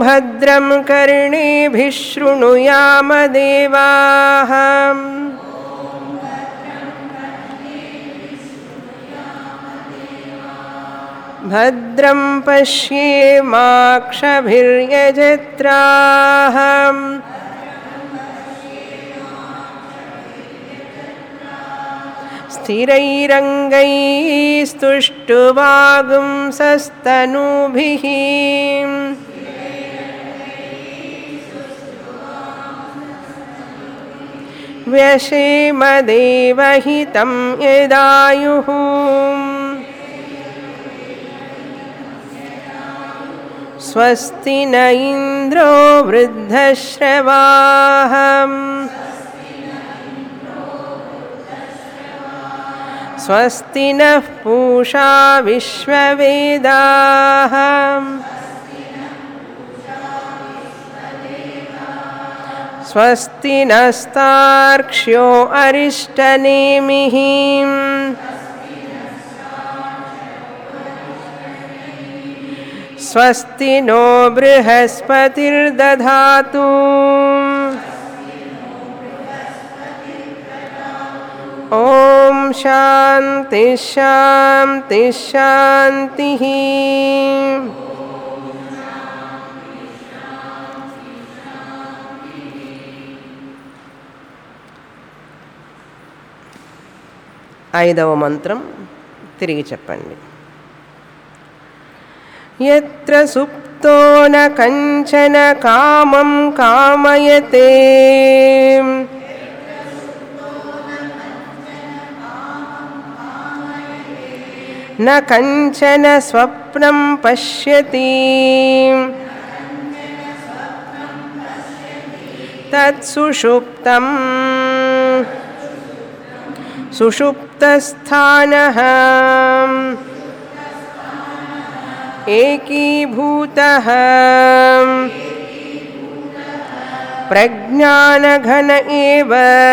भद्रं कर्णेभिः शृणुयाम देवाः भद्रं पश्येमाक्षभिर्यजत्राः स्थिरैरङ्गैस्तुष्टुवागुंसस्तनूभिः व्यशेमदेवहितं यदायुः स्वस्ति न इन्द्रो वृद्धश्रवाः स्वस्ति नः पूषा विश्ववेदाः स्वस्ति नस्तार्क्ष्यो अरिष्टनेमिः स्वस्ति नो बृहस्पतिर्दधातु ॐ शान्ति शान्ति शान्तिः ఐదవ మంత్రం తిరిగి చెప్పండి यत्र सुप्तो न कञ्चन कामं कामयते न कञ्चन स्वप्नं पश्यति तत्सुषुप्तं सुषुप्तस्थानः एकीभूतः प्रज्ञानघन एव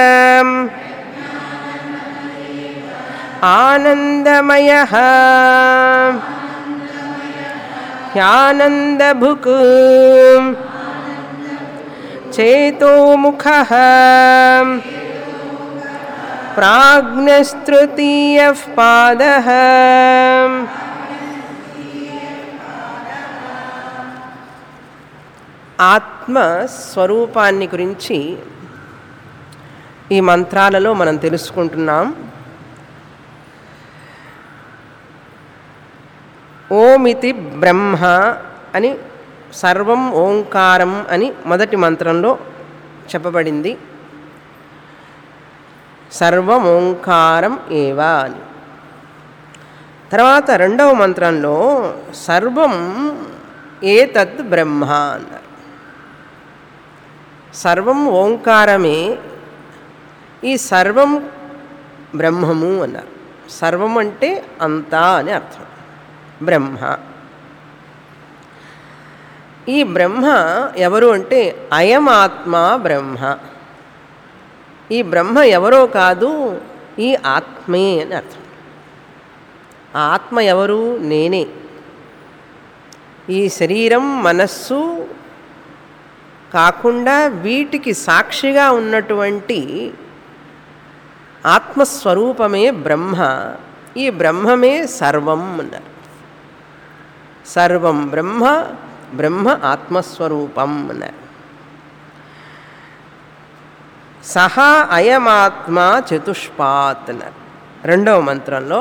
आनन्दमयः ह्यानन्दभुक् चेतोमुखः प्राज्ञस्तृतीयः पादः ఆత్మ స్వరూపాన్ని గురించి ఈ మంత్రాలలో మనం తెలుసుకుంటున్నాం ఓమితి బ్రహ్మ అని సర్వం ఓంకారం అని మొదటి మంత్రంలో చెప్పబడింది సర్వం ఓంకారం ఏవా అని తర్వాత రెండవ మంత్రంలో సర్వం ఏతద్ బ్రహ్మ అన్నారు సర్వం ఓంకారమే ఈ సర్వం బ్రహ్మము అన్నారు సర్వం అంటే అంతా అని అర్థం బ్రహ్మ ఈ బ్రహ్మ ఎవరు అంటే అయమాత్మ బ్రహ్మ ఈ బ్రహ్మ ఎవరో కాదు ఈ ఆత్మే అని అర్థం ఆ ఆత్మ ఎవరు నేనే ఈ శరీరం మనస్సు కాకుండా వీటికి సాక్షిగా ఉన్నటువంటి ఆత్మస్వరూపమే బ్రహ్మ ఈ బ్రహ్మమే సర్వం అన్నారు సర్వం బ్రహ్మ బ్రహ్మ ఆత్మస్వరూపం అన్నారు సహా అయమాత్మ చతుష్పాత్ అన్నారు రెండవ మంత్రంలో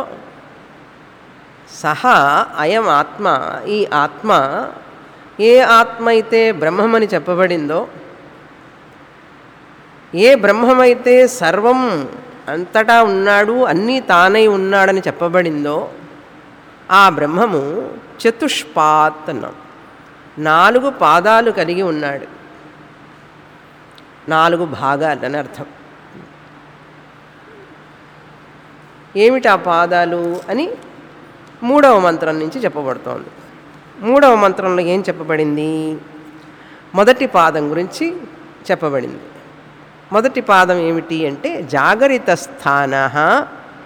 సహా అయం ఆత్మ ఈ ఆత్మ ఏ ఆత్మ అయితే బ్రహ్మమని చెప్పబడిందో ఏ బ్రహ్మమైతే సర్వం అంతటా ఉన్నాడు అన్నీ తానై ఉన్నాడని చెప్పబడిందో ఆ బ్రహ్మము చతుష్పాత్ అన్నాం నాలుగు పాదాలు కలిగి ఉన్నాడు నాలుగు భాగాలు అని అర్థం ఏమిటి ఆ పాదాలు అని మూడవ మంత్రం నుంచి చెప్పబడుతోంది మూడవ మంత్రంలో ఏం చెప్పబడింది మొదటి పాదం గురించి చెప్పబడింది మొదటి పాదం ఏమిటి అంటే జాగరిత స్థాన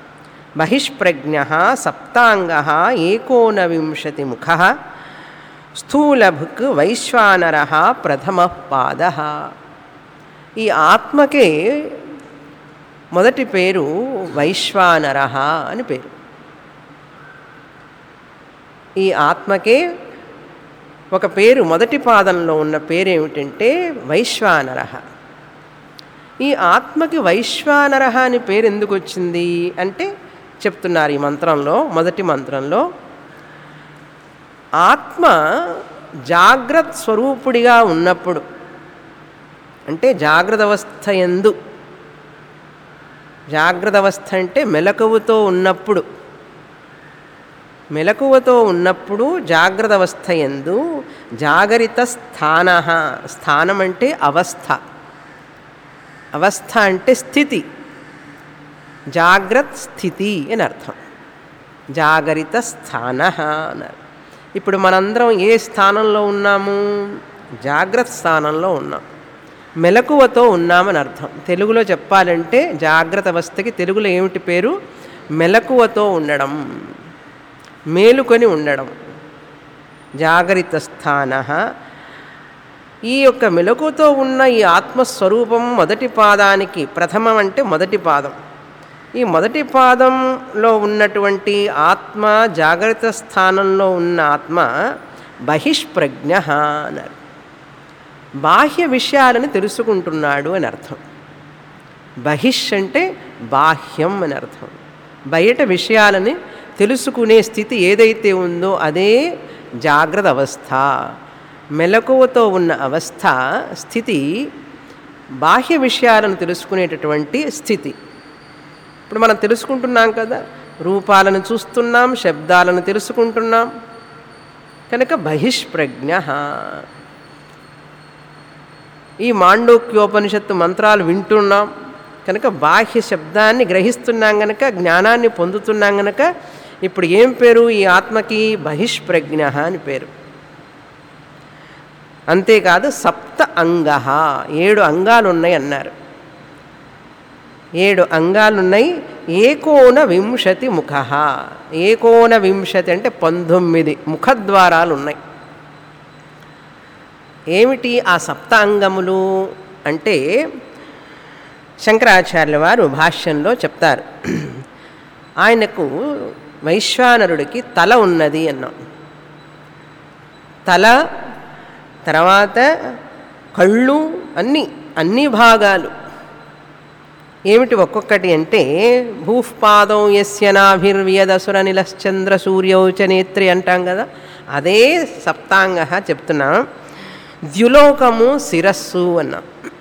బహిష్ప్రజ్ఞ సప్తాంగ ఏకోనవింశతి ముఖ స్థూలభుక్ వైశ్వానర ప్రథమ పాద ఈ ఆత్మకే మొదటి పేరు వైశ్వానర అని పేరు ఈ ఆత్మకే ఒక పేరు మొదటి పాదంలో ఉన్న పేరు ఏమిటంటే వైశ్వానర ఈ ఆత్మకి వైశ్వానర అని పేరు ఎందుకు వచ్చింది అంటే చెప్తున్నారు ఈ మంత్రంలో మొదటి మంత్రంలో ఆత్మ జాగ్రత్త స్వరూపుడిగా ఉన్నప్పుడు అంటే జాగ్రత్త అవస్థ ఎందు జాగ్రత్త అవస్థ అంటే మెలకువతో ఉన్నప్పుడు మెలకువతో ఉన్నప్పుడు జాగ్రత్త అవస్థ ఎందు జాగరిత స్థాన స్థానం అంటే అవస్థ అవస్థ అంటే స్థితి జాగ్రత్త స్థితి అని అర్థం జాగరిత స్థాన అన్నారు ఇప్పుడు మనందరం ఏ స్థానంలో ఉన్నాము జాగ్రత్త స్థానంలో ఉన్నాం మెలకువతో ఉన్నామని అర్థం తెలుగులో చెప్పాలంటే జాగ్రత్త అవస్థకి తెలుగులో ఏమిటి పేరు మెలకువతో ఉండడం మేలుకొని ఉండడం జాగరిత స్థాన ఈ యొక్క మెలకుతో ఉన్న ఈ ఆత్మస్వరూపం మొదటి పాదానికి ప్రథమం అంటే మొదటి పాదం ఈ మొదటి పాదంలో ఉన్నటువంటి ఆత్మ జాగ్రత్త స్థానంలో ఉన్న ఆత్మ బహిష్ప్రజ్ఞ అన్నారు బాహ్య విషయాలను తెలుసుకుంటున్నాడు అని అర్థం బహిష్ అంటే బాహ్యం అని అర్థం బయట విషయాలని తెలుసుకునే స్థితి ఏదైతే ఉందో అదే జాగ్రత్త అవస్థ మెలకువతో ఉన్న అవస్థ స్థితి బాహ్య విషయాలను తెలుసుకునేటటువంటి స్థితి ఇప్పుడు మనం తెలుసుకుంటున్నాం కదా రూపాలను చూస్తున్నాం శబ్దాలను తెలుసుకుంటున్నాం కనుక బహిష్ప్రజ్ఞ ఈ మాండోక్యోపనిషత్తు మంత్రాలు వింటున్నాం కనుక బాహ్య శబ్దాన్ని గ్రహిస్తున్నాం గనక జ్ఞానాన్ని పొందుతున్నాం గనక ఇప్పుడు ఏం పేరు ఈ ఆత్మకి బహిష్ప్రజ్ఞ అని పేరు అంతేకాదు సప్త అంగ ఏడు అంగాలు ఉన్నాయి అన్నారు ఏడు అంగాలున్నాయి ఏకోన వింశతి ముఖ ఏకోన వింశతి అంటే పంతొమ్మిది ముఖద్వారాలు ఉన్నాయి ఏమిటి ఆ సప్త అంగములు అంటే శంకరాచార్యుల వారు భాష్యంలో చెప్తారు ఆయనకు వైశ్వానరుడికి తల ఉన్నది అన్నాం తల తర్వాత కళ్ళు అన్ని అన్ని భాగాలు ఏమిటి ఒక్కొక్కటి అంటే భూపాదం యస్య నాభిర్వ్యదసుర నిలశ్చంద్ర సూర్యౌచ నేత్రి అంటాం కదా అదే సప్తాంగ చెప్తున్నాం ద్యులోకము శిరస్సు అన్నాం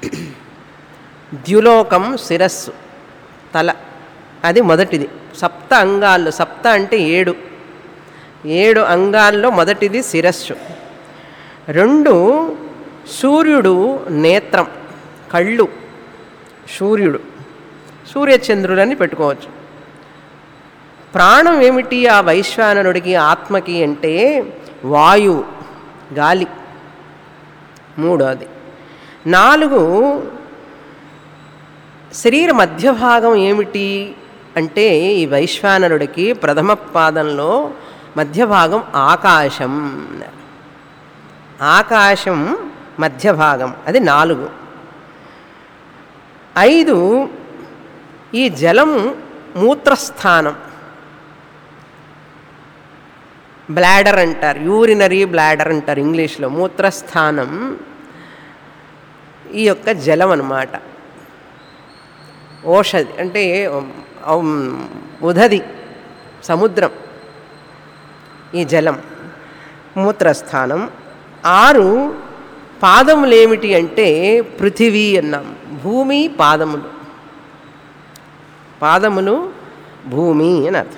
ద్యులోకం శిరస్సు తల అది మొదటిది సప్త అంగాల్లో సప్త అంటే ఏడు ఏడు అంగాల్లో మొదటిది శిరస్సు రెండు సూర్యుడు నేత్రం కళ్ళు సూర్యుడు సూర్యచంద్రులని పెట్టుకోవచ్చు ప్రాణం ఏమిటి ఆ వైశ్వానరుడికి ఆత్మకి అంటే వాయువు గాలి మూడోది నాలుగు శరీర మధ్య భాగం ఏమిటి అంటే ఈ వైశ్వానరుడికి ప్రథమ పాదంలో మధ్య భాగం ఆకాశం ఆకాశం మధ్య భాగం అది నాలుగు ఐదు ఈ జలం మూత్రస్థానం బ్లాడర్ అంటారు యూరినరీ బ్లాడర్ అంటారు ఇంగ్లీష్లో మూత్రస్థానం ఈ యొక్క జలం అన్నమాట ఓషధి అంటే ఉమ్, ఉదది సముద్రం ఈ జలం మూత్రస్థానం ఆరు పాదములు ఏమిటి అంటే పృథివీ అన్నాం భూమి పాదములు పాదములు భూమి అని అర్థం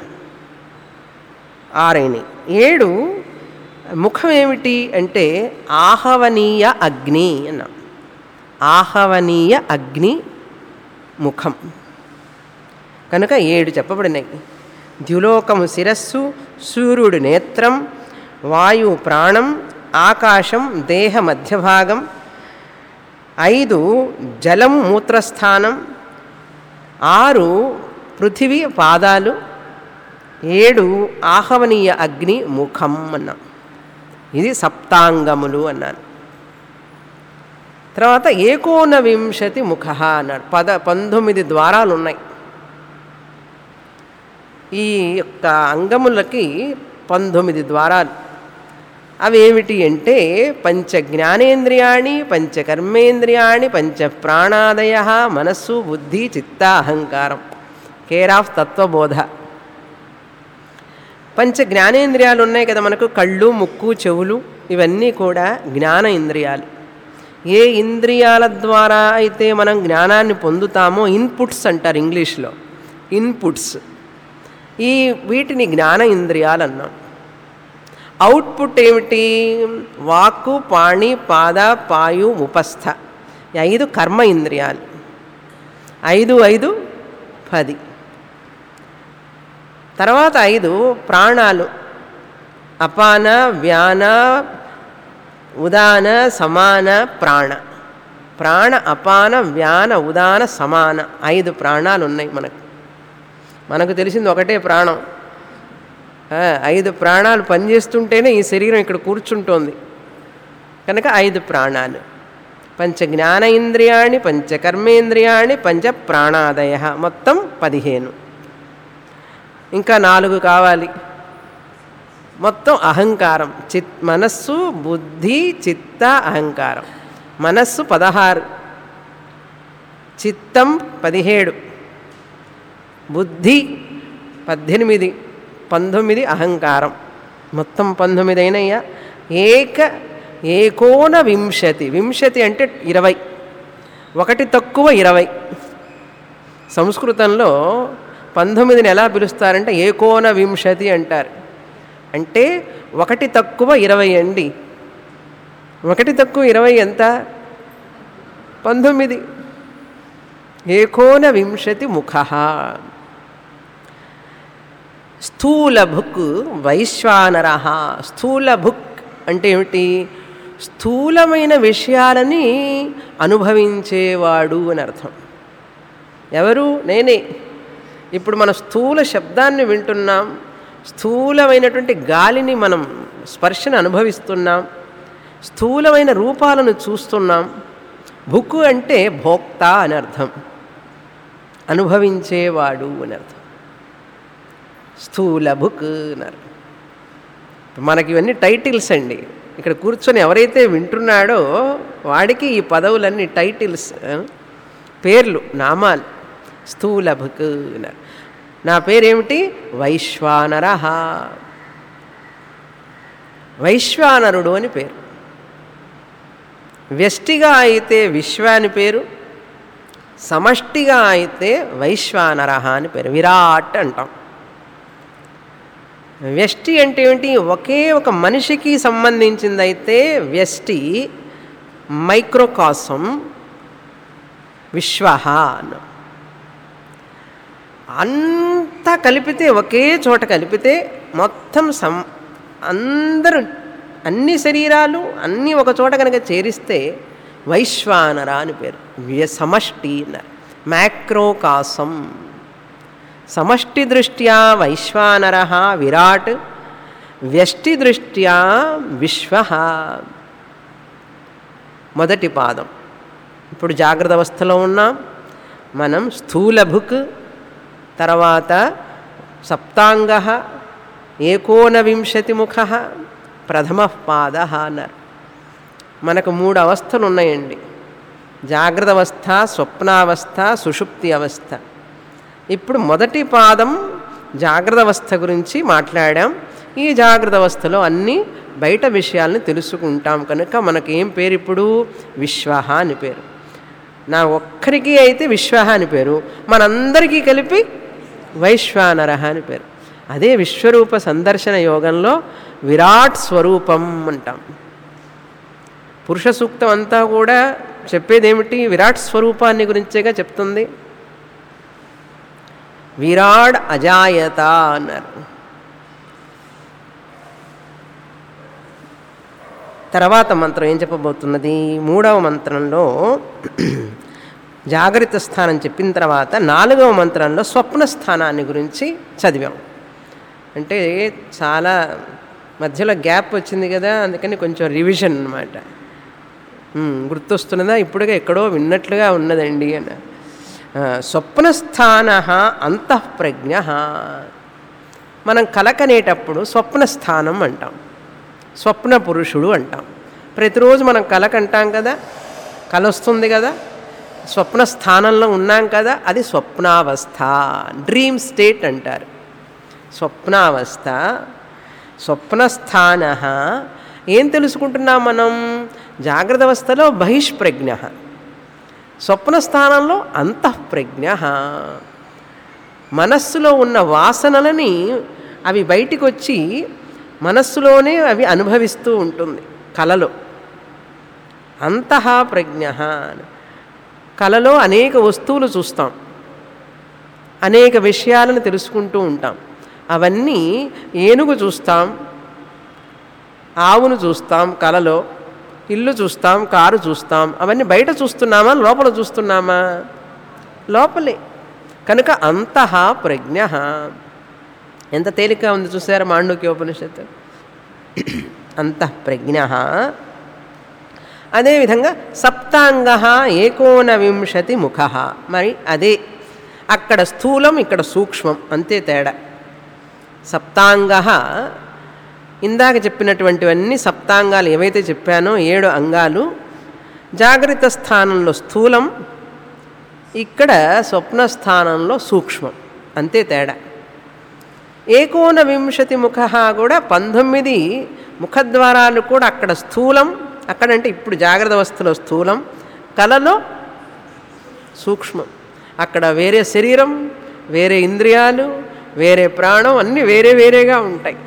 ఆరైని ఏడు ముఖం ఏమిటి అంటే ఆహవనీయ అగ్ని అన్నాం ఆహవనీయ అగ్ని ముఖం కనుక ఏడు చెప్పబడినాయి ద్యులోకము శిరస్సు సూర్యుడు నేత్రం వాయు ప్రాణం ఆకాశం దేహ మధ్యభాగం ఐదు జలం మూత్రస్థానం ఆరు పృథివీ పాదాలు ఏడు ఆహవనీయ అగ్ని ముఖం అన్నాం ఇది సప్తాంగములు అన్నాను తర్వాత ఏకోనవింశతి ముఖ అన్నాడు పద పంతొమ్మిది ద్వారాలు ఉన్నాయి ఈ యొక్క అంగములకి పంతొమ్మిది ద్వారాలు అవి ఏమిటి అంటే పంచ జ్ఞానేంద్రియాణి పంచ కర్మేంద్రియాణి పంచ ప్రాణాదయ మనస్సు బుద్ధి చిత్త అహంకారం కేర్ ఆఫ్ తత్వబోధ పంచ జ్ఞానేంద్రియాలు ఉన్నాయి కదా మనకు కళ్ళు ముక్కు చెవులు ఇవన్నీ కూడా జ్ఞాన ఇంద్రియాలు ఏ ఇంద్రియాల ద్వారా అయితే మనం జ్ఞానాన్ని పొందుతామో ఇన్పుట్స్ అంటారు ఇంగ్లీష్లో ఇన్పుట్స్ ఈ వీటిని జ్ఞాన ఇంద్రియాలు అన్నాం అవుట్పుట్ ఏమిటి వాక్కు పాణి పాద పాయు ఉపస్థ ఈ ఐదు కర్మ ఇంద్రియాలు ఐదు ఐదు పది తర్వాత ఐదు ప్రాణాలు అపాన వ్యాన ఉదాన సమాన ప్రాణ ప్రాణ అపాన వ్యాన ఉదాన సమాన ఐదు ప్రాణాలు ఉన్నాయి మనకు మనకు తెలిసింది ఒకటే ప్రాణం ఆ, ఐదు ప్రాణాలు పనిచేస్తుంటేనే ఈ శరీరం ఇక్కడ కూర్చుంటోంది కనుక ఐదు ప్రాణాలు పంచ జ్ఞాన ఇంద్రియాణి పంచ కర్మేంద్రియాణి పంచ ప్రాణాదయ మొత్తం పదిహేను ఇంకా నాలుగు కావాలి మొత్తం అహంకారం చిత్ మనస్సు బుద్ధి చిత్త అహంకారం మనస్సు పదహారు చిత్తం పదిహేడు బుద్ధి పద్దెనిమిది పంతొమ్మిది అహంకారం మొత్తం పంతొమ్మిది అయినయ్యా ఏక ఏకోన వింశతి వింశతి అంటే ఇరవై ఒకటి తక్కువ ఇరవై సంస్కృతంలో పంతొమ్మిదిని ఎలా పిలుస్తారంటే ఏకోన వింశతి అంటారు అంటే ఒకటి తక్కువ ఇరవై అండి ఒకటి తక్కువ ఇరవై ఎంత పంతొమ్మిది ఏకోన వింశతి ముఖ స్థూల భుక్ వైశ్వానర స్థూల భుక్ అంటే ఏమిటి స్థూలమైన విషయాలని అనుభవించేవాడు అని అర్థం ఎవరు నేనే ఇప్పుడు మన స్థూల శబ్దాన్ని వింటున్నాం స్థూలమైనటువంటి గాలిని మనం స్పర్శను అనుభవిస్తున్నాం స్థూలమైన రూపాలను చూస్తున్నాం భుక్కు అంటే భోక్త అని అర్థం అనుభవించేవాడు అని అర్థం స్థూల భుక్ అన్నారు మనకి ఇవన్నీ టైటిల్స్ అండి ఇక్కడ కూర్చొని ఎవరైతే వింటున్నాడో వాడికి ఈ పదవులన్నీ టైటిల్స్ ఆ, పేర్లు నామాలు స్థూల భుక్ అన్నారు నా పేరేమిటి వైశ్వానర వైశ్వానరుడు అని పేరు వ్యష్టిగా అయితే విశ్వ అని పేరు సమష్టిగా అయితే వైశ్వానర అని పేరు విరాట్ అంటాం వ్యష్టి అంటే ఏమిటి ఒకే ఒక మనిషికి సంబంధించిందైతే వ్యష్టి మైక్రోకాసం విశ్వ అన్నాం అంతా కలిపితే ఒకే చోట కలిపితే మొత్తం సం అందరూ అన్ని శరీరాలు అన్నీ ఒక చోట కనుక చేరిస్తే వైశ్వానర అని పేరు వ్య- సమష్టి అన్నారు మ్యాక్రోకాసం సమష్టి దృష్ట్యా వైశ్వానర విరాట్ వ్యష్టి దృష్ట్యా విశ్వ మొదటి పాదం ఇప్పుడు జాగ్రత్త అవస్థలో ఉన్నాం మనం స్థూలభుక్ తర్వాత సప్తాంగ ఏకోనవింశతిముఖ ప్రథమ పాద అన్నారు మనకు మూడు అవస్థలు ఉన్నాయండి జాగ్రత్త అవస్థ స్వప్నావస్థ సుషుప్తి అవస్థ ఇప్పుడు మొదటి పాదం జాగ్రత్త అవస్థ గురించి మాట్లాడాం ఈ జాగ్రత్త అవస్థలో అన్ని బయట విషయాల్ని తెలుసుకుంటాం కనుక మనకి ఏం పేరు ఇప్పుడు విశ్వ అని పేరు నా ఒక్కరికి అయితే విశ్వ అని పేరు మనందరికీ కలిపి వైశ్వానర అని పేరు అదే విశ్వరూప సందర్శన యోగంలో విరాట్ స్వరూపం అంటాం పురుష సూక్తం అంతా కూడా చెప్పేదేమిటి విరాట్ స్వరూపాన్ని గురించేగా చెప్తుంది విరాడ్ అజాయత అన్నారు తర్వాత మంత్రం ఏం చెప్పబోతున్నది మూడవ మంత్రంలో జాగ్రత్త స్థానం చెప్పిన తర్వాత నాలుగవ మంత్రంలో స్వప్న స్థానాన్ని గురించి చదివాం అంటే చాలా మధ్యలో గ్యాప్ వచ్చింది కదా అందుకని కొంచెం రివిజన్ అనమాట గుర్తొస్తున్నదా ఇప్పుడుగా ఎక్కడో విన్నట్లుగా ఉన్నదండి అన్న ఆ, స్వప్నస్థాన అంతఃప్రజ్ఞ మనం కలకనేటప్పుడు స్వప్నస్థానం అంటాం స్వప్న పురుషుడు అంటాం ప్రతిరోజు మనం కలకంటాం కదా కల వస్తుంది కదా స్వప్న స్థానంలో ఉన్నాం కదా అది స్వప్నావస్థ డ్రీమ్ స్టేట్ అంటారు స్వప్నావస్థ స్వప్నస్థాన ఏం తెలుసుకుంటున్నాం మనం జాగ్రత్త అవస్థలో బహిష్ప్రజ్ఞ స్వప్న స్థానంలో అంతఃప్రజ్ఞ మనస్సులో ఉన్న వాసనలని అవి బయటికి వచ్చి మనస్సులోనే అవి అనుభవిస్తూ ఉంటుంది కలలో అంతః ప్రజ్ఞ కలలో అనేక వస్తువులు చూస్తాం అనేక విషయాలను తెలుసుకుంటూ ఉంటాం అవన్నీ ఏనుగు చూస్తాం ఆవును చూస్తాం కలలో ఇల్లు చూస్తాం కారు చూస్తాం అవన్నీ బయట చూస్తున్నామా లోపల చూస్తున్నామా లోపలే కనుక అంతః ప్రజ్ఞ ఎంత తేలిక ఉంది చూసారా మాండుక్యోపనిషత్తు అంతఃప్రజ్ఞ అదేవిధంగా సప్తాంగ ఏకోనవింశతి ముఖ మరి అదే అక్కడ స్థూలం ఇక్కడ సూక్ష్మం అంతే తేడా సప్తాంగ ఇందాక చెప్పినటువంటివన్నీ సప్తాంగాలు ఏవైతే చెప్పానో ఏడు అంగాలు జాగ్రత్త స్థానంలో స్థూలం ఇక్కడ స్వప్న స్థానంలో సూక్ష్మం అంతే తేడా ఏకోన వింశతి ముఖ కూడా పంతొమ్మిది ముఖద్వారాలు కూడా అక్కడ స్థూలం అక్కడంటే ఇప్పుడు జాగ్రత్త అవస్థలో స్థూలం కలలో సూక్ష్మం అక్కడ వేరే శరీరం వేరే ఇంద్రియాలు వేరే ప్రాణం అన్నీ వేరే వేరేగా ఉంటాయి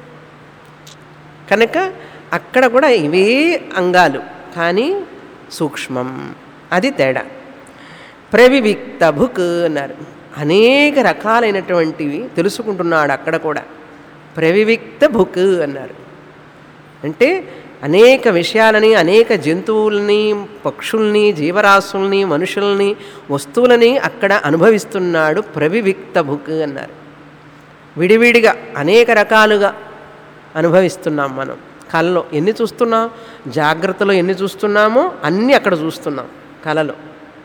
కనుక అక్కడ కూడా ఇవే అంగాలు కానీ సూక్ష్మం అది తేడా ప్రవివిక్త భుక్ అన్నారు అనేక రకాలైనటువంటివి తెలుసుకుంటున్నాడు అక్కడ కూడా ప్రవివిక్త భుక్ అన్నారు అంటే అనేక విషయాలని అనేక జంతువుల్ని పక్షుల్ని జీవరాశుల్ని మనుషుల్ని వస్తువులని అక్కడ అనుభవిస్తున్నాడు ప్రవివిక్త భుక్ అన్నారు విడివిడిగా అనేక రకాలుగా అనుభవిస్తున్నాం మనం కళలో ఎన్ని చూస్తున్నాం జాగ్రత్తలో ఎన్ని చూస్తున్నామో అన్నీ అక్కడ చూస్తున్నాం కళలో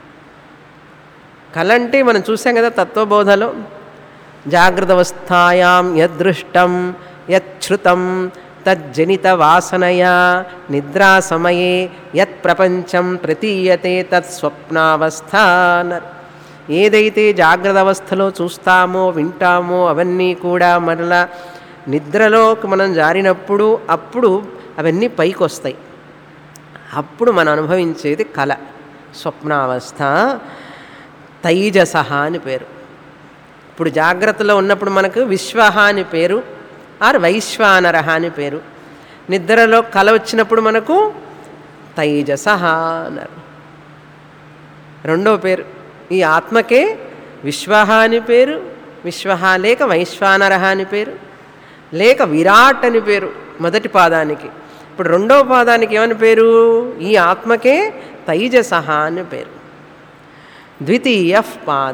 కళ అంటే మనం చూసాం కదా తత్వబోధలో జాగ్రత్త అవస్థాయాం యదృష్టం యచ్ఛృతం తజ్జనిత వాసనయా నిద్రా సమయే యత్ ప్రపంచం ప్రతీయతే తత్ స్వప్నావస్థ అన్నారు ఏదైతే జాగ్రత్త అవస్థలో చూస్తామో వింటామో అవన్నీ కూడా మరలా నిద్రలోకి మనం జారినప్పుడు అప్పుడు అవన్నీ పైకి వస్తాయి అప్పుడు మనం అనుభవించేది కళ స్వప్నావస్థ తైజస అని పేరు ఇప్పుడు జాగ్రత్తలో ఉన్నప్పుడు మనకు విశ్వహ అని పేరు ఆర్ వైశ్వానరహ అని పేరు నిద్రలో కల వచ్చినప్పుడు మనకు తైజస అన్నారు రెండో పేరు ఈ ఆత్మకే విశ్వహ అని పేరు విశ్వహ లేక వైశ్వానరహ అని పేరు లేక విరాట్ అని పేరు మొదటి పాదానికి ఇప్పుడు రెండో పాదానికి ఏమని పేరు ఈ ఆత్మకే తైజస అని పేరు ద్వితీయ పాద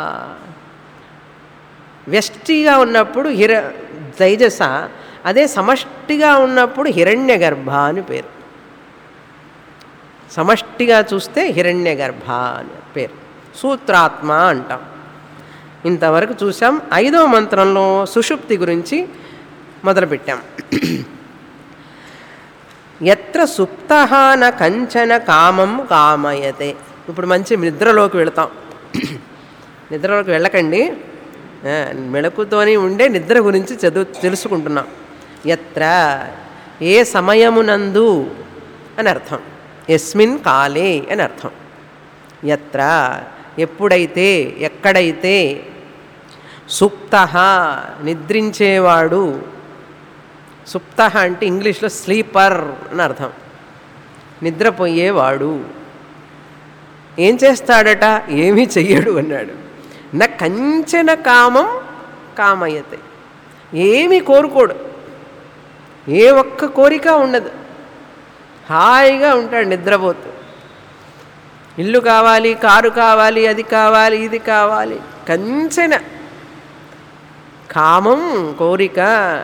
వ్యష్టిగా ఉన్నప్పుడు హిర తైజస అదే సమష్టిగా ఉన్నప్పుడు హిరణ్య గర్భ అని పేరు సమష్టిగా చూస్తే హిరణ్య గర్భ అని పేరు సూత్రాత్మ అంటాం ఇంతవరకు చూసాం ఐదో మంత్రంలో సుషుప్తి గురించి మొదలుపెట్టాం ఎత్ర సుప్త న కంచన కామం కామయతే ఇప్పుడు మంచి నిద్రలోకి వెళతాం నిద్రలోకి వెళ్ళకండి ఆ, మెళకుతోని ఉండే నిద్ర గురించి చదువు తెలుసుకుంటున్నాం ఎత్ర ఏ సమయమునందు అని అర్థం ఎస్మిన్ కాలే అని అర్థం ఎత్ర ఎప్పుడైతే ఎక్కడైతే సుప్త నిద్రించేవాడు సుప్త అంటే ఇంగ్లీష్లో స్లీపర్ అని అర్థం నిద్రపోయేవాడు ఏం చేస్తాడట ఏమీ చెయ్యడు అన్నాడు నా కంచెన కామం కామయతే ఏమీ కోరుకోడు ఏ ఒక్క కోరిక ఉండదు హాయిగా ఉంటాడు నిద్రపోతూ ఇల్లు కావాలి కారు కావాలి అది కావాలి ఇది కావాలి కంచెన కామం కోరిక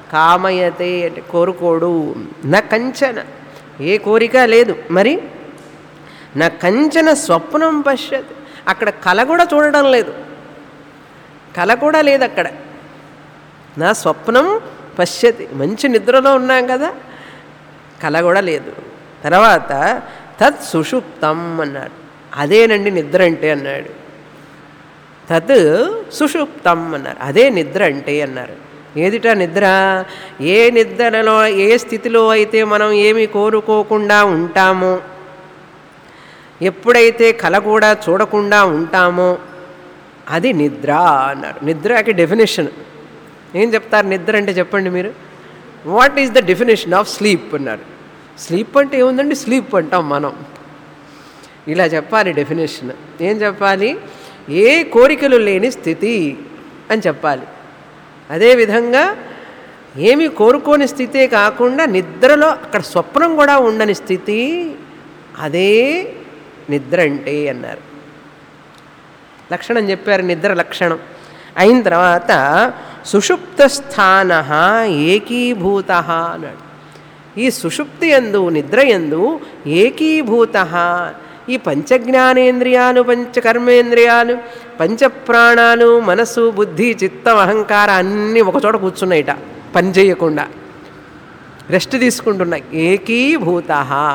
కామయతే అంటే కోరుకోడు నా కంచన ఏ కోరిక లేదు మరి నా కంచన స్వప్నం పశ్యత్ అక్కడ కళ కూడా చూడడం లేదు కళ కూడా లేదు అక్కడ నా స్వప్నం పశ్యతి మంచి నిద్రలో ఉన్నాం కదా కళ కూడా లేదు తర్వాత తత్ సుషుప్తం అన్నాడు అదేనండి నిద్ర అంటే అన్నాడు తత్ సుషుప్తం అన్నారు అదే నిద్ర అంటే అన్నారు ఏదిటా నిద్ర ఏ నిద్రలో ఏ స్థితిలో అయితే మనం ఏమి కోరుకోకుండా ఉంటామో ఎప్పుడైతే కల కూడా చూడకుండా ఉంటామో అది నిద్ర అన్నారు నిద్రకి డెఫినేషన్ ఏం చెప్తారు నిద్ర అంటే చెప్పండి మీరు what is the definition of sleep అన్నారు స్లీప్ అంటే ఏముందండి స్లీప్ అంటాం మనం ఇలా చెప్పాలి డెఫినేషన్ ఏం చెప్పాలి ఏ కోరికలు లేని స్థితి అని చెప్పాలి అదేవిధంగా ఏమి కోరుకోని స్థితే కాకుండా నిద్రలో అక్కడ స్వప్నం కూడా ఉండని స్థితి అదే నిద్ర అంటే అన్నారు లక్షణం చెప్పారు నిద్ర లక్షణం అయిన తర్వాత సుషుప్త స్థాన ఏకీభూత అన్నాడు ఈ సుషుప్తి ఎందు నిద్ర ఎందు ఏకీభూత ఈ పంచజ్ఞానేంద్రియాలు పంచకర్మేంద్రియాలు పంచప్రాణాలు మనసు బుద్ధి చిత్తం అహంకారం అన్నీ ఒకచోట కూర్చున్నాయిట పని చేయకుండా రెస్ట్ తీసుకుంటున్నాయి ఏకీభూత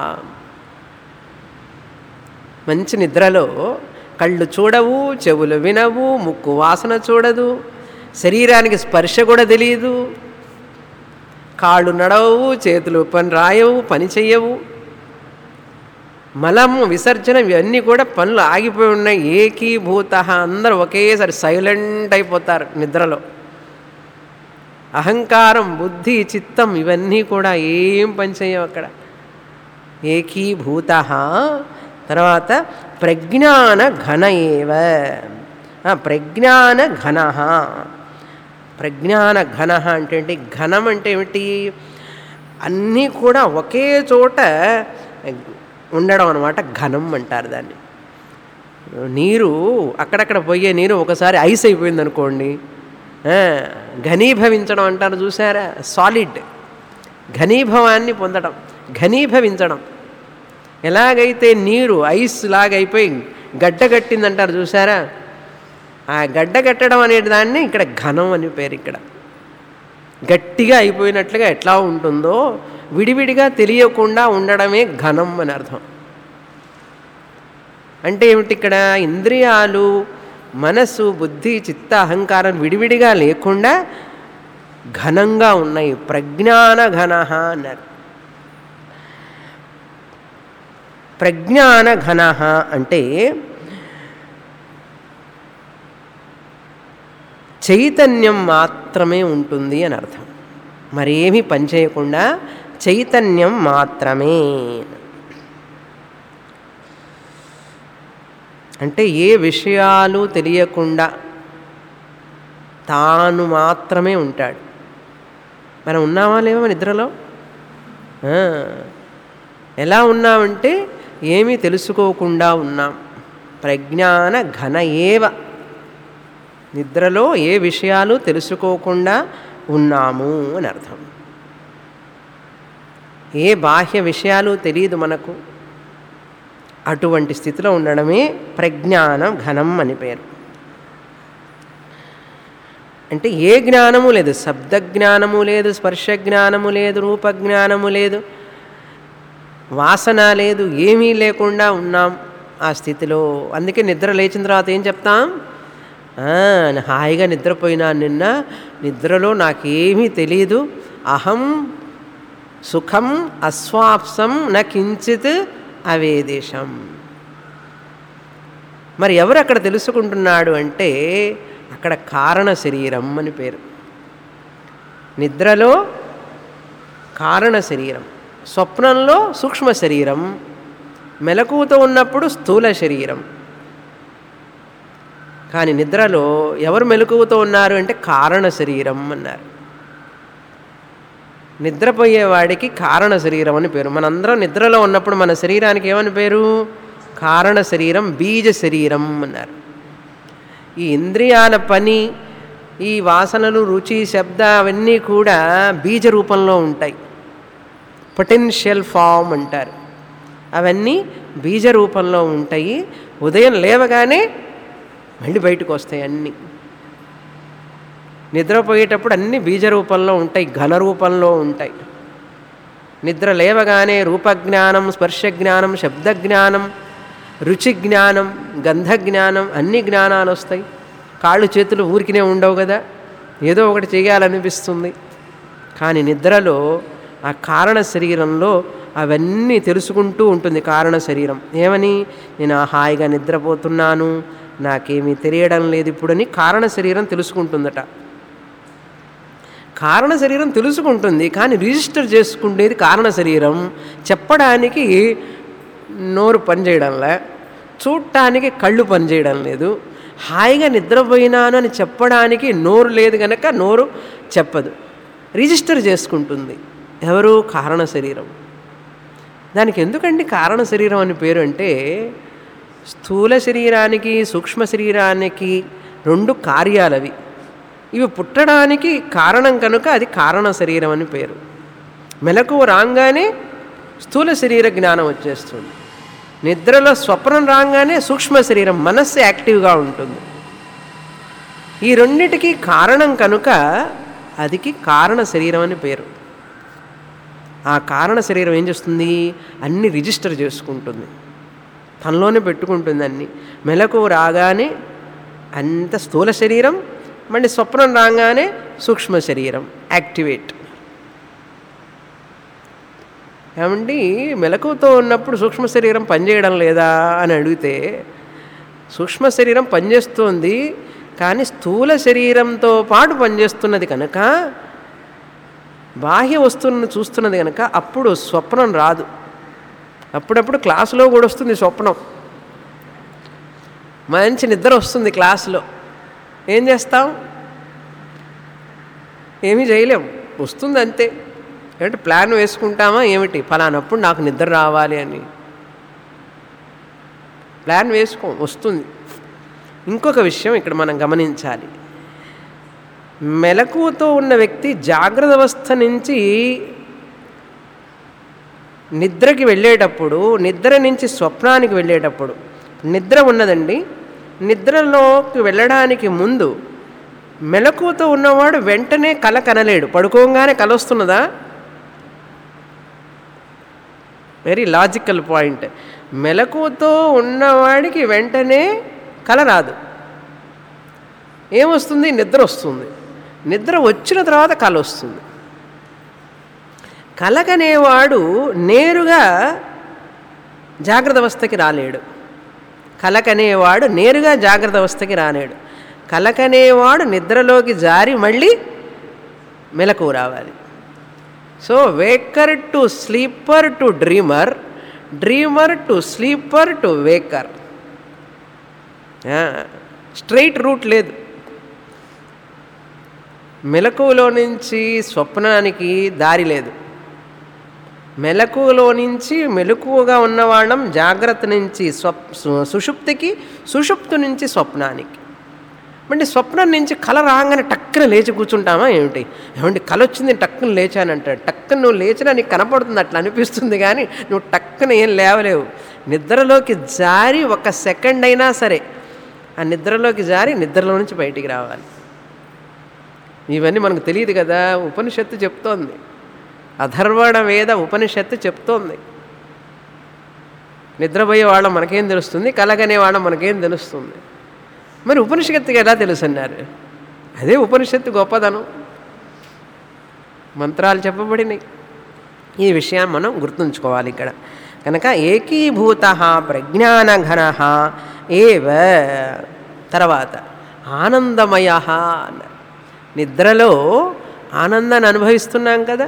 మంచి నిద్రలో కళ్ళు చూడవు చెవులు వినవు ముక్కు వాసన చూడదు శరీరానికి స్పర్శ కూడా తెలియదు కాళ్ళు నడవవు చేతులు పని రాయవు పని చెయ్యవు మలము విసర్జన ఇవన్నీ కూడా పనులు ఆగిపోయి ఉన్నాయి ఏకీభూత అందరూ ఒకేసారి సైలెంట్ అయిపోతారు నిద్రలో అహంకారం బుద్ధి చిత్తం ఇవన్నీ కూడా ఏం పనిచేయవు అక్కడ ఏకీభూత తర్వాత ప్రజ్ఞాన ఘన ఏవ ప్రజ్ఞాన ఘన ప్రజ్ఞాన ఘన అంటే ఏంటి ఘనం అంటే ఏమిటి అన్నీ కూడా ఒకే చోట ఉండడం అనమాట ఘనం అంటారు దాన్ని నీరు అక్కడక్కడ పోయే నీరు ఒకసారి ఐస్ అయిపోయింది అనుకోండి ఘనీభవించడం అంటారు చూసారా సాలిడ్ ఘనీభవాన్ని పొందడం ఘనీభవించడం ఎలాగైతే నీరు ఐస్ లాగైపోయి గడ్డ కట్టిందంటారు చూసారా ఆ గడ్డ కట్టడం అనే దాన్ని ఇక్కడ ఘనం అని పేరు ఇక్కడ గట్టిగా అయిపోయినట్లుగా ఎట్లా ఉంటుందో విడివిడిగా తెలియకుండా ఉండడమే ఘనం అని అర్థం అంటే ఏమిటి ఇక్కడ ఇంద్రియాలు మనసు బుద్ధి చిత్త అహంకారం విడివిడిగా లేకుండా ఘనంగా ఉన్నాయి ప్రజ్ఞాన ఘన అన్నారు ప్రజ్ఞాన ఘన అంటే చైతన్యం మాత్రమే ఉంటుంది అని అర్థం మరేమీ పనిచేయకుండా చైతన్యం మాత్రమే అంటే ఏ విషయాలు తెలియకుండా తాను మాత్రమే ఉంటాడు మనం ఉన్నామా లేవా నిద్రలో ఎలా ఉన్నామంటే ఏమీ తెలుసుకోకుండా ఉన్నాం ప్రజ్ఞాన ఘన ఏవ నిద్రలో ఏ విషయాలు తెలుసుకోకుండా ఉన్నాము అని అర్థం ఏ బాహ్య విషయాలు తెలియదు మనకు అటువంటి స్థితిలో ఉండడమే ప్రజ్ఞానం ఘనం అని పేరు అంటే ఏ జ్ఞానము లేదు శబ్ద జ్ఞానము లేదు స్పర్శ జ్ఞానము లేదు రూప జ్ఞానము లేదు వాసన లేదు ఏమీ లేకుండా ఉన్నాం ఆ స్థితిలో అందుకే నిద్ర లేచిన తర్వాత ఏం చెప్తాం హాయిగా నిద్రపోయినా నిన్న నిద్రలో నాకేమీ తెలియదు అహం సుఖం అస్వాప్సం నా కించిత్ అవేదేశం మరి ఎవరు అక్కడ తెలుసుకుంటున్నాడు అంటే అక్కడ కారణ శరీరం అని పేరు నిద్రలో కారణ శరీరం స్వప్నంలో సూక్ష్మ శరీరం మెలకువతో ఉన్నప్పుడు స్థూల శరీరం కానీ నిద్రలో ఎవరు మెలకువతో ఉన్నారు అంటే కారణ శరీరం అన్నారు నిద్రపోయేవాడికి కారణ శరీరం అని పేరు మనందరం నిద్రలో ఉన్నప్పుడు మన శరీరానికి ఏమని పేరు కారణ శరీరం బీజ శరీరం అన్నారు ఈ ఇంద్రియాల పని ఈ వాసనలు రుచి శబ్ద అవన్నీ కూడా బీజ రూపంలో ఉంటాయి పొటెన్షియల్ ఫామ్ అంటారు అవన్నీ బీజ రూపంలో ఉంటాయి ఉదయం లేవగానే మళ్ళీ బయటకు వస్తాయి అన్నీ నిద్రపోయేటప్పుడు అన్ని బీజ రూపంలో ఉంటాయి ఘన రూపంలో ఉంటాయి నిద్ర లేవగానే రూపజ్ఞానం స్పర్శ జ్ఞానం శబ్ద జ్ఞానం రుచి జ్ఞానం గంధ జ్ఞానం అన్ని జ్ఞానాలు వస్తాయి కాళ్ళు చేతులు ఊరికినే ఉండవు కదా ఏదో ఒకటి చేయాలనిపిస్తుంది కానీ నిద్రలో ఆ కారణ శరీరంలో అవన్నీ తెలుసుకుంటూ ఉంటుంది కారణ శరీరం ఏమని నేను హాయిగా నిద్రపోతున్నాను నాకేమీ తెలియడం లేదు ఇప్పుడని కారణ శరీరం తెలుసుకుంటుందట కారణ శరీరం తెలుసుకుంటుంది కానీ రిజిస్టర్ చేసుకునేది కారణ శరీరం చెప్పడానికి నోరు పనిచేయడంలే చూడటానికి కళ్ళు పనిచేయడం లేదు హాయిగా నిద్రపోయినాను అని చెప్పడానికి నోరు లేదు కనుక నోరు చెప్పదు రిజిస్టర్ చేసుకుంటుంది ఎవరు కారణ శరీరం దానికి ఎందుకండి కారణ శరీరం అని పేరు అంటే స్థూల శరీరానికి సూక్ష్మ శరీరానికి రెండు కార్యాలు అవి ఇవి పుట్టడానికి కారణం కనుక అది కారణ శరీరం అని పేరు మెలకు రాగానే స్థూల శరీర జ్ఞానం వచ్చేస్తుంది నిద్రలో స్వప్నం రాగానే సూక్ష్మ శరీరం మనస్సు యాక్టివ్గా ఉంటుంది ఈ రెండిటికి కారణం కనుక అదికి కారణ శరీరం అని పేరు ఆ కారణ శరీరం ఏం చేస్తుంది అన్ని రిజిస్టర్ చేసుకుంటుంది తనలోనే పెట్టుకుంటుంది అన్ని మెలకు రాగానే అంత స్థూల శరీరం మళ్ళీ స్వప్నం రాగానే సూక్ష్మ శరీరం యాక్టివేట్ ఏమండి మెలకువతో ఉన్నప్పుడు సూక్ష్మ శరీరం పనిచేయడం లేదా అని అడిగితే సూక్ష్మ శరీరం పనిచేస్తుంది కానీ స్థూల శరీరంతో పాటు పనిచేస్తున్నది కనుక బాహ్య వస్తువులను చూస్తున్నది కనుక అప్పుడు స్వప్నం రాదు అప్పుడప్పుడు క్లాసులో కూడా వస్తుంది స్వప్నం మంచి నిద్ర వస్తుంది క్లాసులో ఏం చేస్తాం ఏమీ చేయలేం వస్తుంది అంతే ఏమిటి ప్లాన్ వేసుకుంటామా ఏమిటి ఫలానప్పుడు నాకు నిద్ర రావాలి అని ప్లాన్ వేసుకో వస్తుంది ఇంకొక విషయం ఇక్కడ మనం గమనించాలి మెలకువతో ఉన్న వ్యక్తి జాగ్రత్త అవస్థ నుంచి నిద్రకి వెళ్ళేటప్పుడు నిద్ర నుంచి స్వప్నానికి వెళ్ళేటప్పుడు నిద్ర ఉన్నదండి నిద్రలోకి వెళ్ళడానికి ముందు మెలకువతో ఉన్నవాడు వెంటనే కల కనలేడు పడుకోగానే కల వస్తున్నదా వెరీ లాజికల్ పాయింట్ మెలకువతో ఉన్నవాడికి వెంటనే కల రాదు ఏమొస్తుంది నిద్ర వస్తుంది నిద్ర వచ్చిన తర్వాత కల వస్తుంది కలకనేవాడు నేరుగా జాగ్రత్త అవస్థకి రాలేడు కలకనేవాడు నేరుగా జాగ్రత్త అవస్థకి రాలేడు కలకనేవాడు నిద్రలోకి జారి మళ్ళీ మెలకు రావాలి so waker to sleeper to dreamer dreamer to sleeper to waker straight route లేదు మెలకువలో నుంచి స్వప్నానికి దారి లేదు మెలకువలో నుంచి మెలకువగా ఉన్నవాళ్ళం జాగ్రత్త నుంచి స్వప్ సు- సుషుప్తికి సుషుప్తు నుంచి స్వప్నానికి అంటే స్వప్నం నుంచి కల రాగానే టక్కున లేచి కూర్చుంటామా ఏమిటి ఏమంటే కల వచ్చింది టక్కున లేచానంటాడు టక్కున నువ్వు లేచినా నీకు కనపడుతుంది అట్లా అనిపిస్తుంది కానీ నువ్వు టక్కున ఏం లేవలేవు నిద్రలోకి జారి ఒక సెకండ్ అయినా సరే ఆ నిద్రలోకి జారి నిద్రలో నుంచి బయటికి రావాలి ఇవన్నీ మనకు తెలియదు కదా ఉపనిషత్తు చెప్తోంది అధర్వణ వేద ఉపనిషత్తు చెప్తోంది నిద్రపోయే వాళ్ళం మనకేం తెలుస్తుంది కలగనే వాళ్ళం మనకేం తెలుస్తుంది మరి ఉపనిషత్తుకి ఎలా తెలుసు అన్నారు అదే ఉపనిషత్తు గొప్పదనం మంత్రాలు చెప్పబడినాయి ఈ విషయాన్ని మనం గుర్తుంచుకోవాలి ఇక్కడ కనుక ఏకీభూత ప్రజ్ఞానఘన ఏవ తర్వాత ఆనందమయ అన్నారు నిద్రలో ఆనందాన్ని అనుభవిస్తున్నాం కదా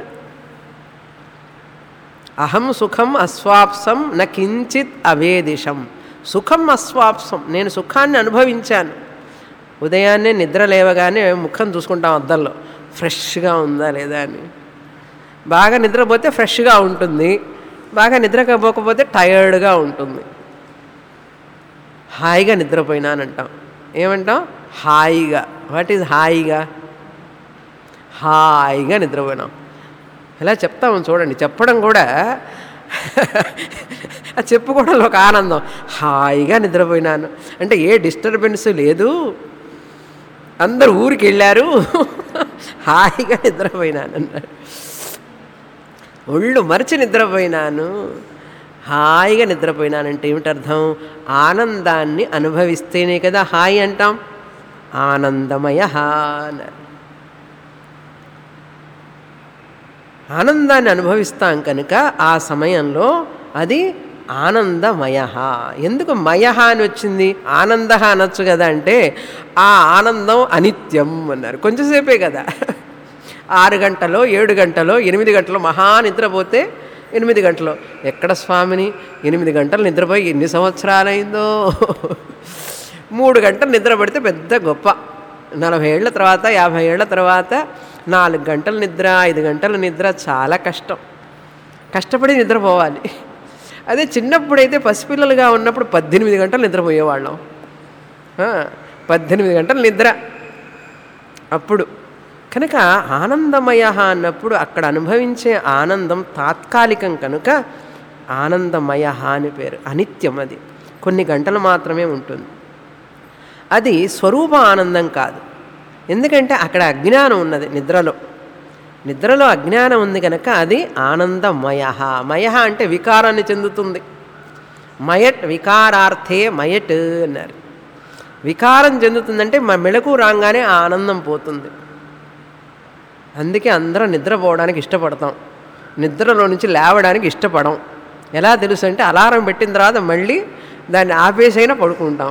అహం సుఖం అస్వాప్సం న కించిత్ అవేదిషం సుఖం అస్వాప్సం నేను సుఖాన్ని అనుభవించాను ఉదయాన్నే నిద్ర లేవగానే ముఖం చూసుకుంటాం అద్దంలో ఫ్రెష్గా ఉందా లేదా అని బాగా నిద్రపోతే ఫ్రెష్గా ఉంటుంది బాగా నిద్రకపోకపోతే టయర్డ్గా ఉంటుంది హాయిగా నిద్రపోయినానంటాం ఏమంటాం హాయిగా వాట్ ఈజ్ హాయిగా హాయిగా నిద్రపోయినాం ఇలా చెప్తాము చూడండి చెప్పడం కూడా అది చెప్పుకోవడంలో ఒక ఆనందం హాయిగా నిద్రపోయినాను అంటే ఏ డిస్టర్బెన్స్ లేదు అందరు ఊరికి వెళ్ళారు హాయిగా నిద్రపోయినాను అన్నాడు ఒళ్ళు మరిచి నిద్రపోయినాను హాయిగా నిద్రపోయినానంటే ఏమిటి అర్థం ఆనందాన్ని అనుభవిస్తేనే కదా హాయి అంటాం ఆనందమయ అన్నారు ఆనందాన్ని అనుభవిస్తాం కనుక ఆ సమయంలో అది ఆనందమయ ఎందుకు మయ అని వచ్చింది ఆనంద అనొచ్చు కదా అంటే ఆ ఆనందం అనిత్యం అన్నారు కొంచెంసేపే కదా ఆరు గంటలో ఏడు గంటలో ఎనిమిది గంటలో మహా నిద్రపోతే ఎనిమిది గంటలు ఎక్కడ స్వామిని ఎనిమిది గంటలు నిద్రపోయి ఎన్ని సంవత్సరాలైందో మూడు గంటలు నిద్ర పడితే పెద్ద గొప్ప నలభై ఏళ్ళ తర్వాత యాభై ఏళ్ళ తర్వాత నాలుగు గంటల నిద్ర ఐదు గంటల నిద్ర చాలా కష్టం కష్టపడి నిద్రపోవాలి అదే చిన్నప్పుడైతే పసిపిల్లలుగా ఉన్నప్పుడు పద్దెనిమిది గంటలు నిద్రపోయేవాళ్ళం ఆ, పద్దెనిమిది గంటల నిద్ర అప్పుడు కనుక ఆనందమయ అన్నప్పుడు అక్కడ అనుభవించే ఆనందం తాత్కాలికం కనుక ఆనందమయ అని పేరు అనిత్యం అది కొన్ని గంటలు మాత్రమే ఉంటుంది అది స్వరూప ఆనందం కాదు ఎందుకంటే అక్కడ అజ్ఞానం ఉన్నది నిద్రలో నిద్రలో అజ్ఞానం ఉంది కనుక అది ఆనందమయ మయ అంటే వికారాన్ని చెందుతుంది మయట్ వికారార్థే మయట్ అన్నారు వికారం చెందుతుందంటే మా మెళకు రాగానే ఆ ఆనందం పోతుంది అందుకే అందరం నిద్రపోవడానికి ఇష్టపడతాం నిద్రలో నుంచి లేవడానికి ఇష్టపడం ఎలా తెలుసు అంటే అలారం పెట్టిన తర్వాత మళ్ళీ దాన్ని ఆపేసైనా పడుకుంటాం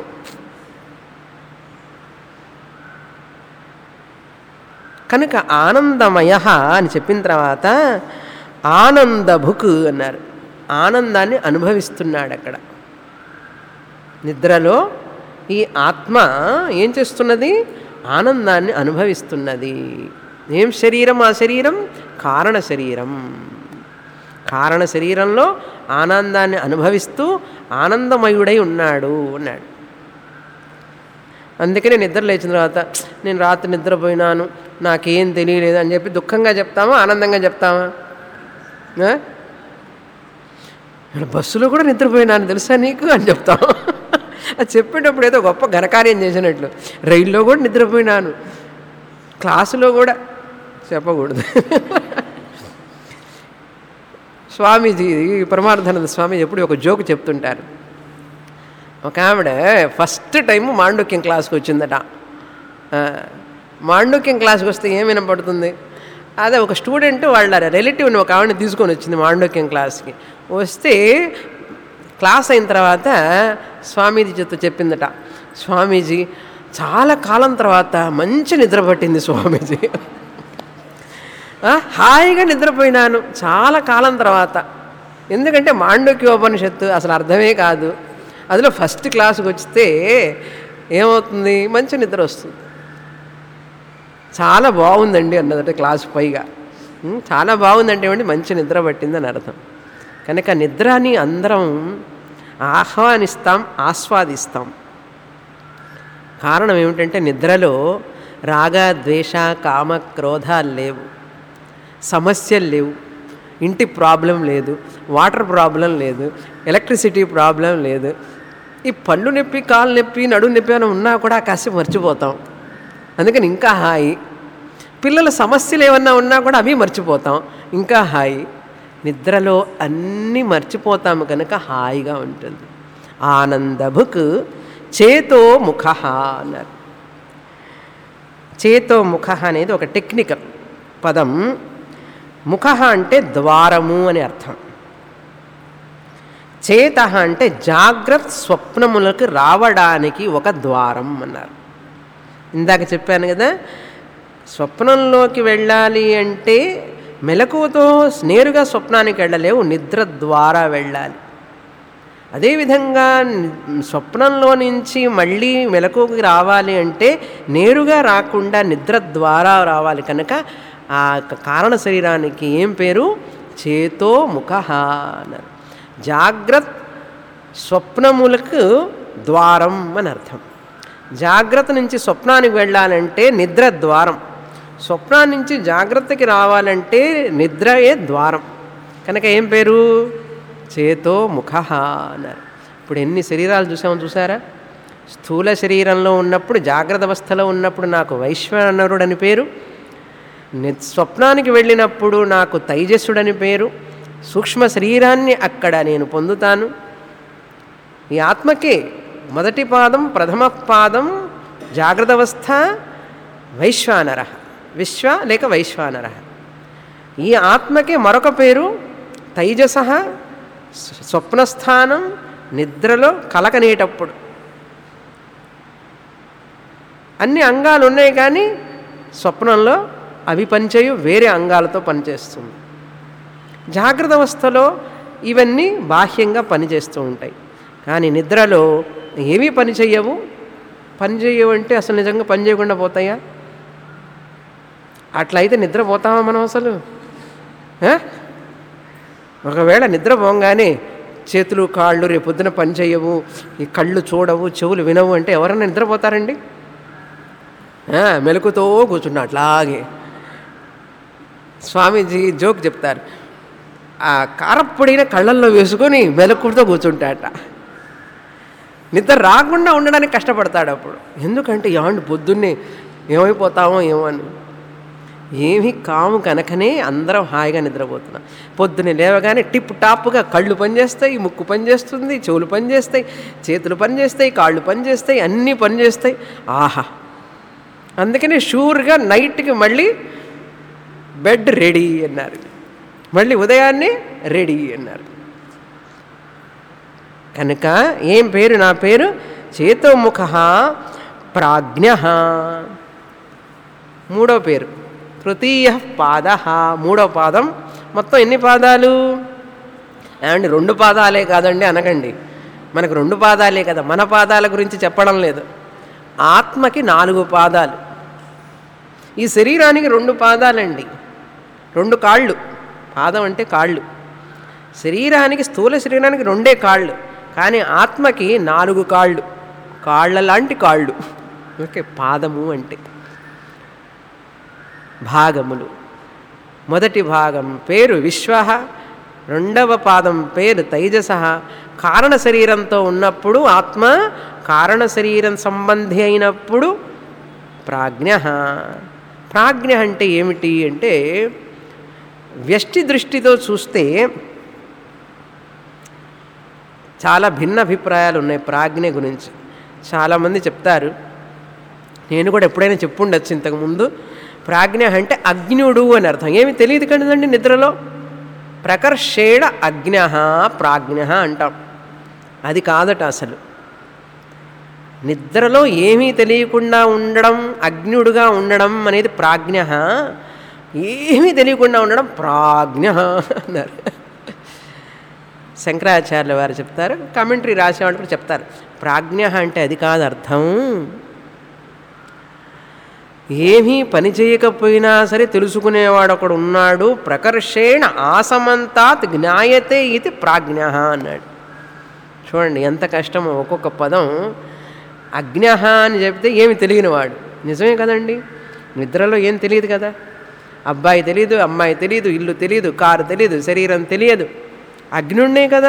కనుక ఆనందమయ అని చెప్పిన తర్వాత ఆనందభుక్ అన్నారు ఆనందాన్ని అనుభవిస్తున్నాడు అక్కడ నిద్రలో ఈ ఆత్మ ఏం చేస్తున్నది ఆనందాన్ని అనుభవిస్తున్నది ఏం శరీరం ఆ శరీరం కారణ శరీరం కారణ శరీరంలో ఆనందాన్ని అనుభవిస్తూ ఆనందమయుడై ఉన్నాడు అన్నాడు అందుకనే నిద్ర లేచిన తర్వాత నేను రాత్రి నిద్రపోయినాను నాకేం తెలియలేదు అని చెప్పి దుఃఖంగా చెప్తామా ఆనందంగా చెప్తామా ఆ? ఇక్కడ బస్సులో కూడా నిద్రపోయినాను తెలుసా నీకు అని చెప్తాం అది చెప్పేటప్పుడు ఏదో గొప్ప ఘనకార్యం చేసినట్లు రైల్లో కూడా నిద్రపోయినాను క్లాసులో కూడా చెప్పకూడదు స్వామీజీ పరమార్థానంద స్వామి ఎప్పుడు ఒక జోక్ చెప్తుంటారు ఒక ఆవిడ ఫస్ట్ టైం మాండుక్యం క్లాస్కి వచ్చిందట ఆ, మాండుక్యం క్లాస్కి వస్తే ఏం వినపడుతుంది అదే ఒక స్టూడెంట్ వాళ్ళ రిలేటివ్ని ఒక ఆవిడని తీసుకొని వచ్చింది మాండుక్యం క్లాస్కి వస్తే క్లాస్ అయిన తర్వాత స్వామీజీ చేత చెప్పిందట స్వామీజీ చాలా కాలం తర్వాత మంచి నిద్ర పట్టింది స్వామీజీ ఆ, హాయిగా నిద్రపోయినాను చాలా కాలం తర్వాత ఎందుకంటే మాండక్యోపనిషత్తు అసలు అర్థమే కాదు అందులో ఫస్ట్ క్లాస్కి వచ్చితే ఏమవుతుంది మంచి నిద్ర వస్తుంది చాలా బాగుందండి అన్నదట క్లాస్ పైగా ఉం, చాలా బాగుందంటే ఏమంటే మంచి నిద్ర పట్టిందని అర్థం కనుక నిద్రని అందరం ఆహ్వానిస్తాం ఆస్వాదిస్తాం కారణం ఏమిటంటే నిద్రలో రాగ ద్వేష కామ క్రోధాలు లేవు సమస్యలు లేవు ఇంటి ప్రాబ్లం లేదు వాటర్ ప్రాబ్లం లేదు ఎలక్ట్రిసిటీ ప్రాబ్లం లేదు ఈ పళ్ళు నొప్పి కాలు నొప్పి నడుము నొప్పి అని ఉన్నా కూడా కాసేపు మర్చిపోతాం అందుకని ఇంకా హాయి పిల్లల సమస్యలు ఏమన్నా ఉన్నా కూడా అవి మర్చిపోతాం ఇంకా హాయి నిద్రలో అన్నీ మర్చిపోతాము కనుక హాయిగా ఉంటుంది ఆనందభుక్ చేతో ముఖ అన్నారు చేతో ముఖ అనేది ఒక టెక్నికల్ పదం ముఖ అంటే ద్వారము అని అర్థం చేత అంటే జాగ్రత్త స్వప్నములకు రావడానికి ఒక ద్వారం అన్నారు ఇందాక చెప్పాను కదా స్వప్నంలోకి వెళ్ళాలి అంటే మెలకువతో నేరుగా స్వప్నానికి వెళ్ళలేవు నిద్ర ద్వారా వెళ్ళాలి అదేవిధంగా ని- స్వప్నంలో నుంచి మళ్ళీ మెలకువకి రావాలి అంటే నేరుగా రాకుండా నిద్ర ద్వారా రావాలి కనుక ఆ క- కారణ శరీరానికి ఏం పేరు చేతో ముఖ అన్నారు జాగ్రత్త స్వప్నములకు ద్వారం అని అర్థం జాగ్రత్త నుంచి స్వప్నానికి వెళ్ళాలంటే నిద్ర ద్వారం స్వప్నం నుంచి జాగ్రత్తకి రావాలంటే నిద్రయే ద్వారం కనుక ఏం పేరు చేతో ముఖ అన్నారు ఇప్పుడు ఎన్ని శరీరాలు చూసామో చూసారా స్థూల శరీరంలో ఉన్నప్పుడు జాగ్రత్త అవస్థలో ఉన్నప్పుడు నాకు వైశ్వానరుడు అని పేరు ని స్వప్నానికి వెళ్ళినప్పుడు నాకు తైజస్సుడని పేరు సూక్ష్మ శరీరాన్ని అక్కడ నేను పొందుతాను ఈ ఆత్మకే మొదటి పాదం ప్రథమ పాదం జాగ్రత్త అవస్థ వైశ్వానర విశ్వ లేక వైశ్వానర ఈ ఆత్మకే మరొక పేరు తైజస స్వప్నస్థానం నిద్రలో కలకనేటప్పుడు అన్ని అంగాలు ఉన్నాయి కానీ స్వప్నంలో అవి పనిచేయు వేరే అంగాలతో పనిచేస్తుంది జాగ్రత్త అవస్థలో ఇవన్నీ బాహ్యంగా పనిచేస్తూ ఉంటాయి కానీ నిద్రలో ఏమీ పని చెయ్యవు పని చెయ్యవు అంటే అసలు నిజంగా పని చేయకుండా పోతాయా అట్లయితే నిద్రపోతామా మనం అసలు ఆ? ఒకవేళ నిద్ర పోగానే చేతులు కాళ్ళు రేపొద్దున పని చేయవు ఈ కళ్ళు చూడవు చెవులు వినవు అంటే ఎవరైనా నిద్రపోతారండి ఆ, మెలకుతో కూర్చున్నా అట్లాగే స్వామీజీ జోక్ చెప్తారు ఆ కారప్పొడిన కళ్ళల్లో వేసుకొని మెలకుతో కూర్చుంటాట నిద్ర రాకుండా ఉండడానికి కష్టపడతాడు అప్పుడు ఎందుకంటే యాండు పొద్దున్నే ఏమైపోతామో ఏమో అని ఏమీ కాము కనుకనే అందరం హాయిగా నిద్రపోతున్నాం పొద్దున్నే లేవగానే టిప్ టాప్గా కళ్ళు పనిచేస్తాయి ముక్కు పనిచేస్తుంది చెవులు పనిచేస్తాయి చేతులు పనిచేస్తాయి కాళ్ళు పనిచేస్తాయి అన్నీ పనిచేస్తాయి ఆహా అందుకనే షూర్గా నైట్కి మళ్ళీ బెడ్ రెడీ అన్నారు మళ్ళీ ఉదయాన్నే రెడీ అన్నారు కనుక ఏం పేరు నా పేరు చేతోముఖ ప్రాజ్ఞ మూడో పేరు తృతీయ పాద మూడో పాదం మొత్తం ఎన్ని పాదాలు ఏమండి రెండు పాదాలే కాదండి అనకండి మనకు రెండు పాదాలే కదా మన పాదాల గురించి చెప్పడం లేదు ఆత్మకి నాలుగు పాదాలు ఈ శరీరానికి రెండు పాదాలండి రెండు కాళ్ళు పాదం అంటే కాళ్ళు శరీరానికి స్థూల శరీరానికి రెండే కాళ్ళు కానీ ఆత్మకి నాలుగు కాళ్ళు కాళ్ళ లాంటి కాళ్ళు ఓకే పాదము అంటే భాగములు మొదటి భాగం పేరు విశ్వ రెండవ పాదం పేరు తైజస కారణ శరీరంతో ఉన్నప్పుడు ఆత్మ కారణ శరీరం సంబంధి అయినప్పుడు ప్రాజ్ఞ ప్రాజ్ఞ అంటే ఏమిటి అంటే వ్యష్టి దృష్టితో చూస్తే చాలా భిన్న అభిప్రాయాలు ఉన్నాయి ప్రాజ్ఞ గురించి చాలామంది చెప్తారు నేను కూడా ఎప్పుడైనా చెప్పుండొచ్చు ఇంతకుముందు ప్రాజ్ఞ అంటే అగ్నుడు అని అర్థం ఏమి తెలియదు కదండి నిద్రలో ప్రకర్షేణ అగ్ఞ ప్రాజ్ఞ అంటాం అది కాదట అసలు నిద్రలో ఏమీ తెలియకుండా ఉండడం అగ్నుడుగా ఉండడం అనేది ప్రాజ్ఞ ఏమీ తెలియకుండా ఉండడం ప్రాజ్ఞ అన్నారు శంకరాచార్యుల వారు చెప్తారు కమెంటరీ రాసేవాళ్ళు కూడా చెప్తారు ప్రాజ్ఞ అంటే అది కాదు అర్థం ఏమీ పని చేయకపోయినా సరే తెలుసుకునేవాడు ఒకడు ఉన్నాడు ప్రకర్షేణ ఆసమంతాత్ జ్ఞాయతే ఇది ప్రాజ్ఞ అన్నాడు చూడండి ఎంత కష్టమో ఒక్కొక్క పదం అజ్ఞ అని చెప్తే ఏమి తెలియనివాడు నిజమే కదండి నిద్రలో ఏం తెలియదు కదా అబ్బాయి తెలియదు అమ్మాయి తెలియదు ఇల్లు తెలియదు కారు తెలియదు శరీరం తెలియదు అగ్నుడినే కదా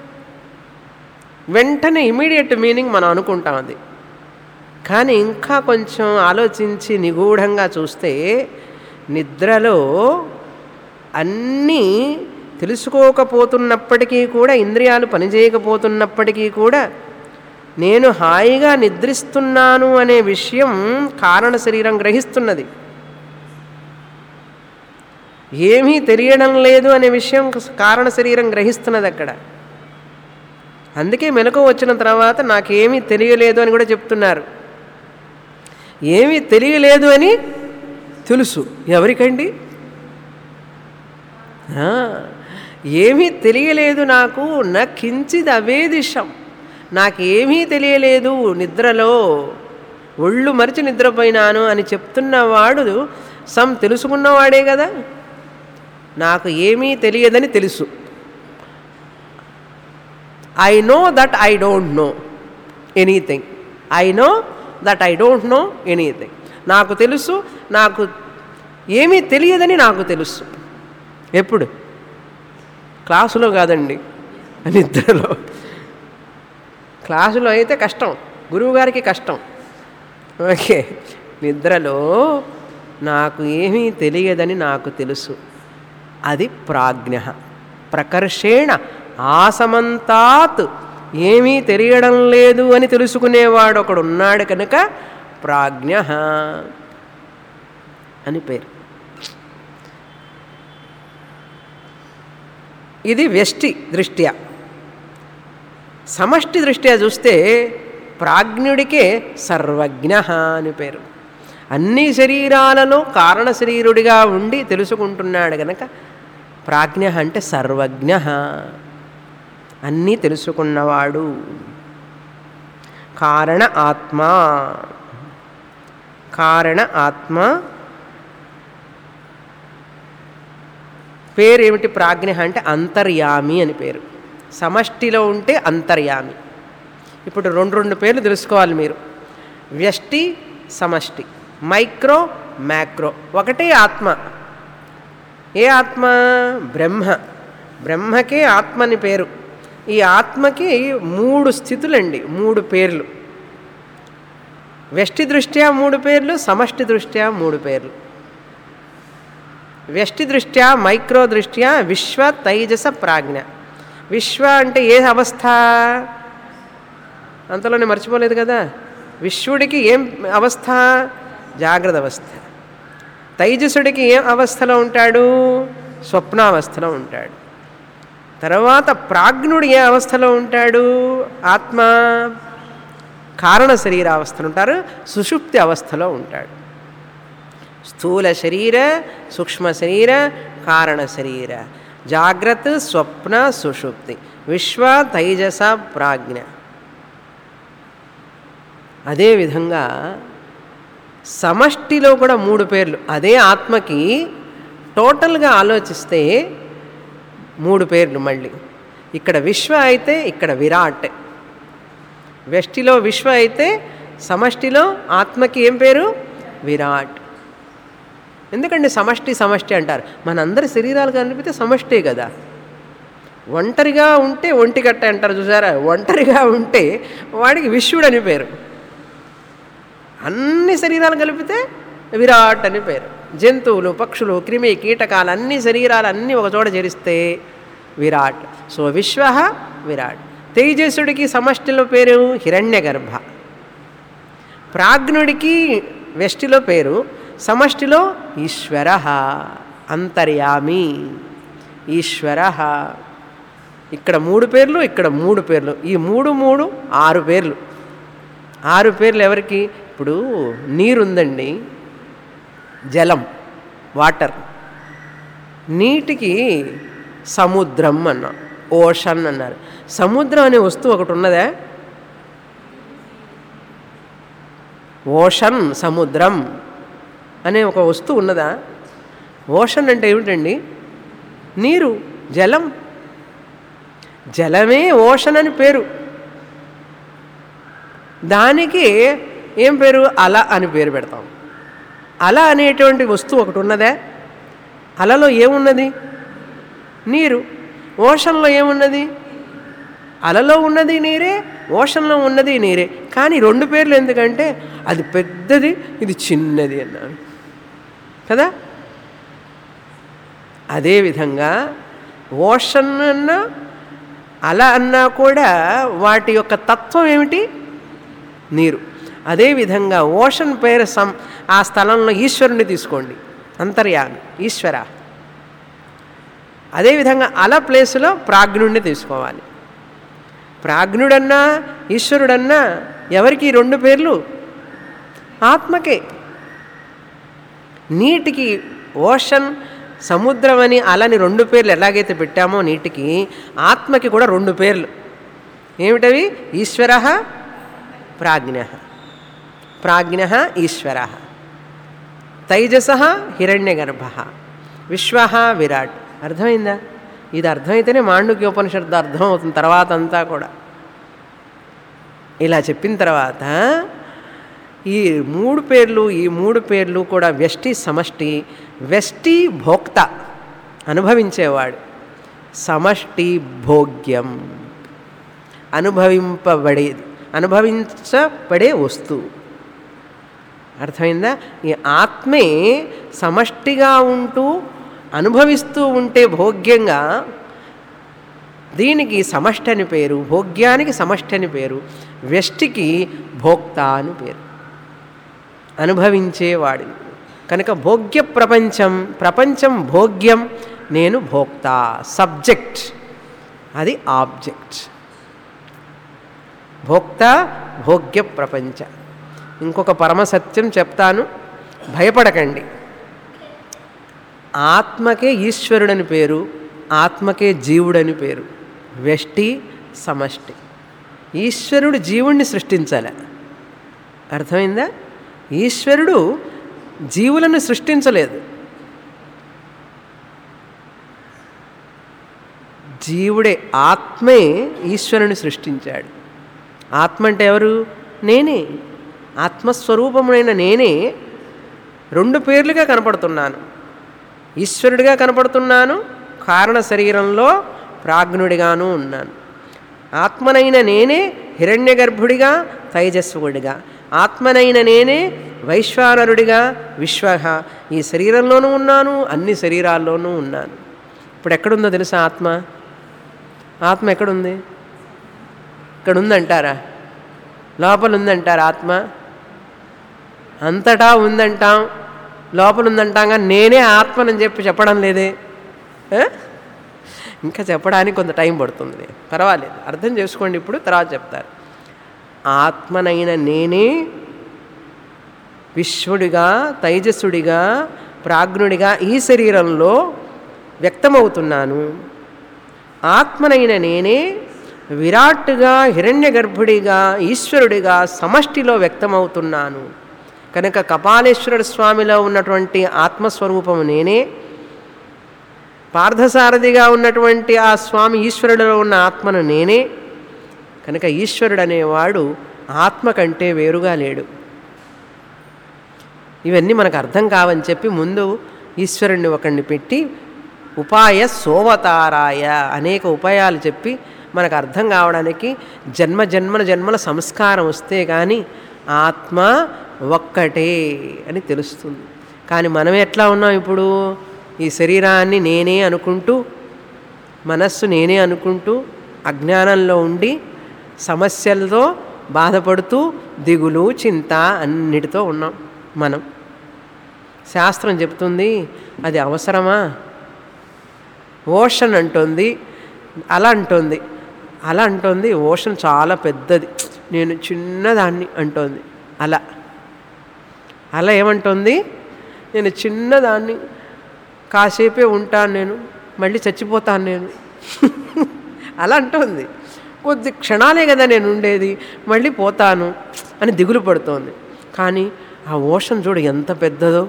వెంటనే ఇమీడియట్ మీనింగ్ మనం అనుకుంటాం అది కానీ ఇంకా కొంచెం ఆలోచించి నిగూఢంగా చూస్తే నిద్రలో అన్నీ తెలుసుకోకపోతున్నప్పటికీ కూడా ఇంద్రియాలు పనిచేయకపోతున్నప్పటికీ కూడా నేను హాయిగా నిద్రిస్తున్నాను అనే విషయం కారణ శరీరం గ్రహిస్తున్నది ఏమీ తెలియడం లేదు అనే విషయం కారణ శరీరం గ్రహిస్తున్నది అక్కడ అందుకే మెలకు వచ్చిన తర్వాత నాకేమీ తెలియలేదు అని కూడా చెప్తున్నారు ఏమీ తెలియలేదు అని తెలుసు ఎవరికండి ఆ, ఏమీ తెలియలేదు నాకు నా కించిద్ అవేదిషం నాకేమీ తెలియలేదు నిద్రలో ఒళ్ళు మరిచి నిద్రపోయినాను అని చెప్తున్నవాడు సమ్ తెలుసుకున్నవాడే కదా నాకు ఏమీ తెలియదని తెలుసు I know that I don't know anything I know that I don't know anything నాకు తెలుసు నాకు ఏమీ తెలియదని నాకు తెలుసు ఎప్పుడు క్లాసులో కాదండి నిద్రలో క్లాసులో అయితే కష్టం గురువుగారికి కష్టం ఓకే నిద్రలో నాకు ఏమీ తెలియదని నాకు తెలుసు అది ప్రాజ్ఞ ప్రకర్షేణ ఆసమంతాత్ ఏమీ తెలియడం లేదు అని తెలుసుకునేవాడు ఒకడు ఉన్నాడు కనుక ప్రాజ్ఞ అని పేరు ఇది వ్యష్టి దృష్ట్యా సమష్టి దృష్ట్యా చూస్తే ప్రాజ్ఞుడికే సర్వజ్ఞ అని పేరు అన్ని శరీరాలలో కారణ శరీరుడిగా ఉండి తెలుసుకుంటున్నాడు గనక ప్రాజ్ఞ అంటే సర్వజ్ఞ అన్నీ తెలుసుకున్నవాడు కారణ ఆత్మ కారణ ఆత్మ పేరు ఏమిటి ప్రాజ్ఞ అంటే అంతర్యామి అని పేరు సమష్టిలో ఉంటే అంతర్యామి ఇప్పుడు రెండు రెండు పేర్లు తెలుసుకోవాలి మీరు వ్యష్టి సమష్టి మైక్రో మ్యాక్రో ఒకటే ఆత్మ ఏ ఆత్మ బ్రహ్మ బ్రహ్మకే ఆత్మ అని పేరు ఈ ఆత్మకి మూడు స్థితులండి మూడు పేర్లు వ్యష్టి దృష్ట్యా మూడు పేర్లు సమష్టి దృష్ట్యా మూడు పేర్లు వ్యష్టి దృష్ట్యా మైక్రో దృష్ట్యా విశ్వ తైజస ప్రాజ్ఞ విశ్వ అంటే ఏ అవస్థ అంతలోనే మర్చిపోలేదు కదా విశ్వడికి ఏం అవస్థ జాగ్రత్త అవస్థ తైజసుడికి ఏం అవస్థలో ఉంటాడు స్వప్నావస్థలో ఉంటాడు తర్వాత ప్రాజ్ఞుడు ఏ అవస్థలో ఉంటాడు ఆత్మ కారణ శరీరావస్థలు ఉంటారు సుషుప్తి అవస్థలో ఉంటాడు స్థూల శరీర సూక్ష్మ శరీర కారణ శరీర జాగ్రత్త స్వప్న సుషుప్తి విశ్వ తైజస ప్రాజ్ఞ అదేవిధంగా సమష్టిలో కూడా మూడు పేర్లు అదే ఆత్మకి టోటల్గా ఆలోచిస్తే మూడు పేర్లు మళ్ళీ ఇక్కడ విశ్వ అయితే ఇక్కడ విరాట్ వెష్టిలో విశ్వ అయితే సమష్టిలో ఆత్మకి ఏం పేరు విరాట్ ఎందుకంటే సమష్టి సమష్టి అంటారు మనందరి శరీరాలు కనిపితే సమష్టే కదా ఒంటరిగా ఉంటే ఒంటిగట్ట అంటారు చూసారా ఒంటరిగా ఉంటే వాడికి విశ్వడు అని పేరు అన్ని శరీరాలు కలిపితే విరాట్ అని పేరు జంతువులు పక్షులు క్రిమి కీటకాలు అన్ని శరీరాలు అన్నీ ఒక చోట చేరిస్తే విరాట్ సో విశ్వ విరాట్ తేజస్సుడికి సమష్టిలో పేరు హిరణ్యగర్భ ప్రాజ్ఞుడికి వెష్టిలో పేరు సమష్టిలో ఈశ్వర అంతర్యామి ఈశ్వర ఇక్కడ మూడు పేర్లు ఇక్కడ మూడు పేర్లు ఈ మూడు మూడు ఆరు పేర్లు ఆరు పేర్లు ఎవరికి ఇప్పుడు నీరుందండి జలం వాటర్ నీటికి సముద్రం అన్నాం ఓషన్ అన్నారు సముద్రం అనే వస్తువు ఒకటి ఉన్నదా ఓషన్ సముద్రం అనే ఒక వస్తువు ఉన్నదా ఓషన్ అంటే ఏమిటండి నీరు జలం జలమే ఓషన్ అని పేరు దానికి ఏం పేరు అల అని పేరు పెడతాం అల అనేటువంటి వస్తువు ఒకటి ఉన్నదా అలలో ఏమున్నది నీరు ఓషన్లో ఏమున్నది అలలో ఉన్నది నీరే ఓషన్లో ఉన్నది నీరే కానీ రెండు పేర్లు ఎందుకంటే అది పెద్దది ఇది చిన్నది అన్నాను కదా అదేవిధంగా ఓషన్ అన్నా అలా అన్నా కూడా వాటి యొక్క తత్వం ఏమిటి నీరు అదేవిధంగా ఓషన్ పేరు సం ఆ స్థలంలో ఈశ్వరుని తీసుకోండి అంతర్యామి ఈశ్వర అదేవిధంగా అల ప్లేసులో ప్రాజ్ఞుడిని తీసుకోవాలి ప్రాజ్ఞుడన్నా ఈశ్వరుడన్నా ఎవరికి ఈ రెండు పేర్లు ఆత్మకే నీటికి ఓషన్ సముద్రం అని అలని రెండు పేర్లు ఎలాగైతే పెట్టామో నీటికి ఆత్మకి కూడా రెండు పేర్లు ఏమిటవి ఈశ్వర ప్రాజ్ఞ ప్రాజ్ఞ ఈశ్వర తైజస హిరణ్యగర్భ విశ్వ విరాట్ అర్థమైందా ఇది అర్థమైతేనే మాండుక్య ఉపనిషత్తు అర్థం అవుతుంది తర్వాత అంతా కూడా ఇలా చెప్పిన తర్వాత ఈ మూడు పేర్లు ఈ మూడు పేర్లు కూడా వ్యష్టి సమష్టి వ్యష్టి భోక్త అనుభవించేవాడు సమష్టి భోగ్యం అనుభవింపబడేది అనుభవించబడే వస్తువు అర్థమైందా ఈ ఆత్మే సమష్టిగా ఉంటూ అనుభవిస్తూ ఉంటే భోగ్యంగా దీనికి సమష్టి అని పేరు భోగ్యానికి సమష్టి అని పేరు వ్యష్టికి భోక్త అని పేరు అనుభవించేవాడు కనుక భోగ్య ప్రపంచం ప్రపంచం భోగ్యం నేను భోక్త సబ్జెక్ట్ అది ఆబ్జెక్ట్ భోక్త భోగ్య ప్రపంచ ఇంకొక పరమసత్యం చెప్తాను భయపడకండి ఆత్మకే ఈశ్వరుడని పేరు ఆత్మకే జీవుడని పేరు వ్యష్టి సమష్టి ఈశ్వరుడు జీవుణ్ణి సృష్టించాలి అర్థమైందా ఈశ్వరుడు జీవులను సృష్టించలేదు జీవుడే ఆత్మే ఈశ్వరుని సృష్టించాడు ఆత్మ అంటే ఎవరు నేనే ఆత్మస్వరూపమునైన నేనే రెండు పేర్లుగా కనపడుతున్నాను ఈశ్వరుడిగా కనపడుతున్నాను కారణ శరీరంలో ప్రాజ్ఞుడిగాను ఉన్నాను ఆత్మనైన నేనే హిరణ్య గర్భుడిగా తైజస్వుడిగా ఆత్మనైన నేనే వైశ్వానరుడిగా విశ్వ ఈ శరీరంలోనూ ఉన్నాను అన్ని శరీరాల్లోనూ ఉన్నాను ఇప్పుడు ఎక్కడుందో తెలుసా ఆత్మ ఆత్మ ఎక్కడుంది ఇక్కడ ఉందంటారా లోపల ఉందంటారా ఆత్మ అంతటా ఉందంటాం లోపల ఉందంటాం కానీ నేనే ఆత్మనని చెప్పి చెప్పడం లేదే ఆ? ఇంకా చెప్పడానికి కొంత టైం పడుతుంది పర్వాలేదు అర్థం చేసుకోండి ఇప్పుడు తర్వాత చెప్తారు ఆత్మనైన నేనే విశ్వడిగా తైజస్సుడిగా ప్రాజ్ఞుడిగా ఈ శరీరంలో వ్యక్తమవుతున్నాను ఆత్మనైన నేనే విరాట్గా హిరణ్య గర్భుడిగా ఈశ్వరుడిగా సమష్టిలో వ్యక్తమవుతున్నాను కనుక కపాలేశ్వరుడు స్వామిలో ఉన్నటువంటి ఆత్మస్వరూపము నేనే పార్థసారథిగా ఉన్నటువంటి ఆ స్వామి ఈశ్వరుడిలో ఉన్న ఆత్మను నేనే కనుక ఈశ్వరుడు అనేవాడు ఆత్మ కంటే వేరుగా లేడు ఇవన్నీ మనకు అర్థం కావని చెప్పి ముందు ఈశ్వరుణ్ణి ఒకడిని పెట్టి ఉపాయ సోవతారాయ అనేక ఉపాయాలు చెప్పి మనకు అర్థం కావడానికి జన్మ జన్మల జన్మల సంస్కారం వస్తే కానీ ఆత్మ ఒక్కటే అని తెలుస్తుంది కానీ మనం ఎట్లా ఉన్నాం ఇప్పుడు ఈ శరీరాన్ని నేనే అనుకుంటూ మనస్సు నేనే అనుకుంటూ అజ్ఞానంలో ఉండి సమస్యలతో బాధపడుతూ దిగులు చింత అన్నిటితో ఉన్నాం మనం శాస్త్రం చెప్తుంది అది అవసరమా ఓషన్ అంటుంది అలా అంటుంది అలా అంటుంది ఓషన్ చాలా పెద్దది నేను చిన్నదాన్ని అంటోంది అలా అలా ఏమంటుంది నేను చిన్నదాన్ని కాసేపే ఉంటాను నేను మళ్ళీ చచ్చిపోతాను నేను అలా అంటోంది కొద్ది క్షణాలే కదా నేను ఉండేది మళ్ళీ పోతాను అని దిగులు పడుతోంది కానీ ఆ ఓషన్ చూడు ఎంత పెద్దదో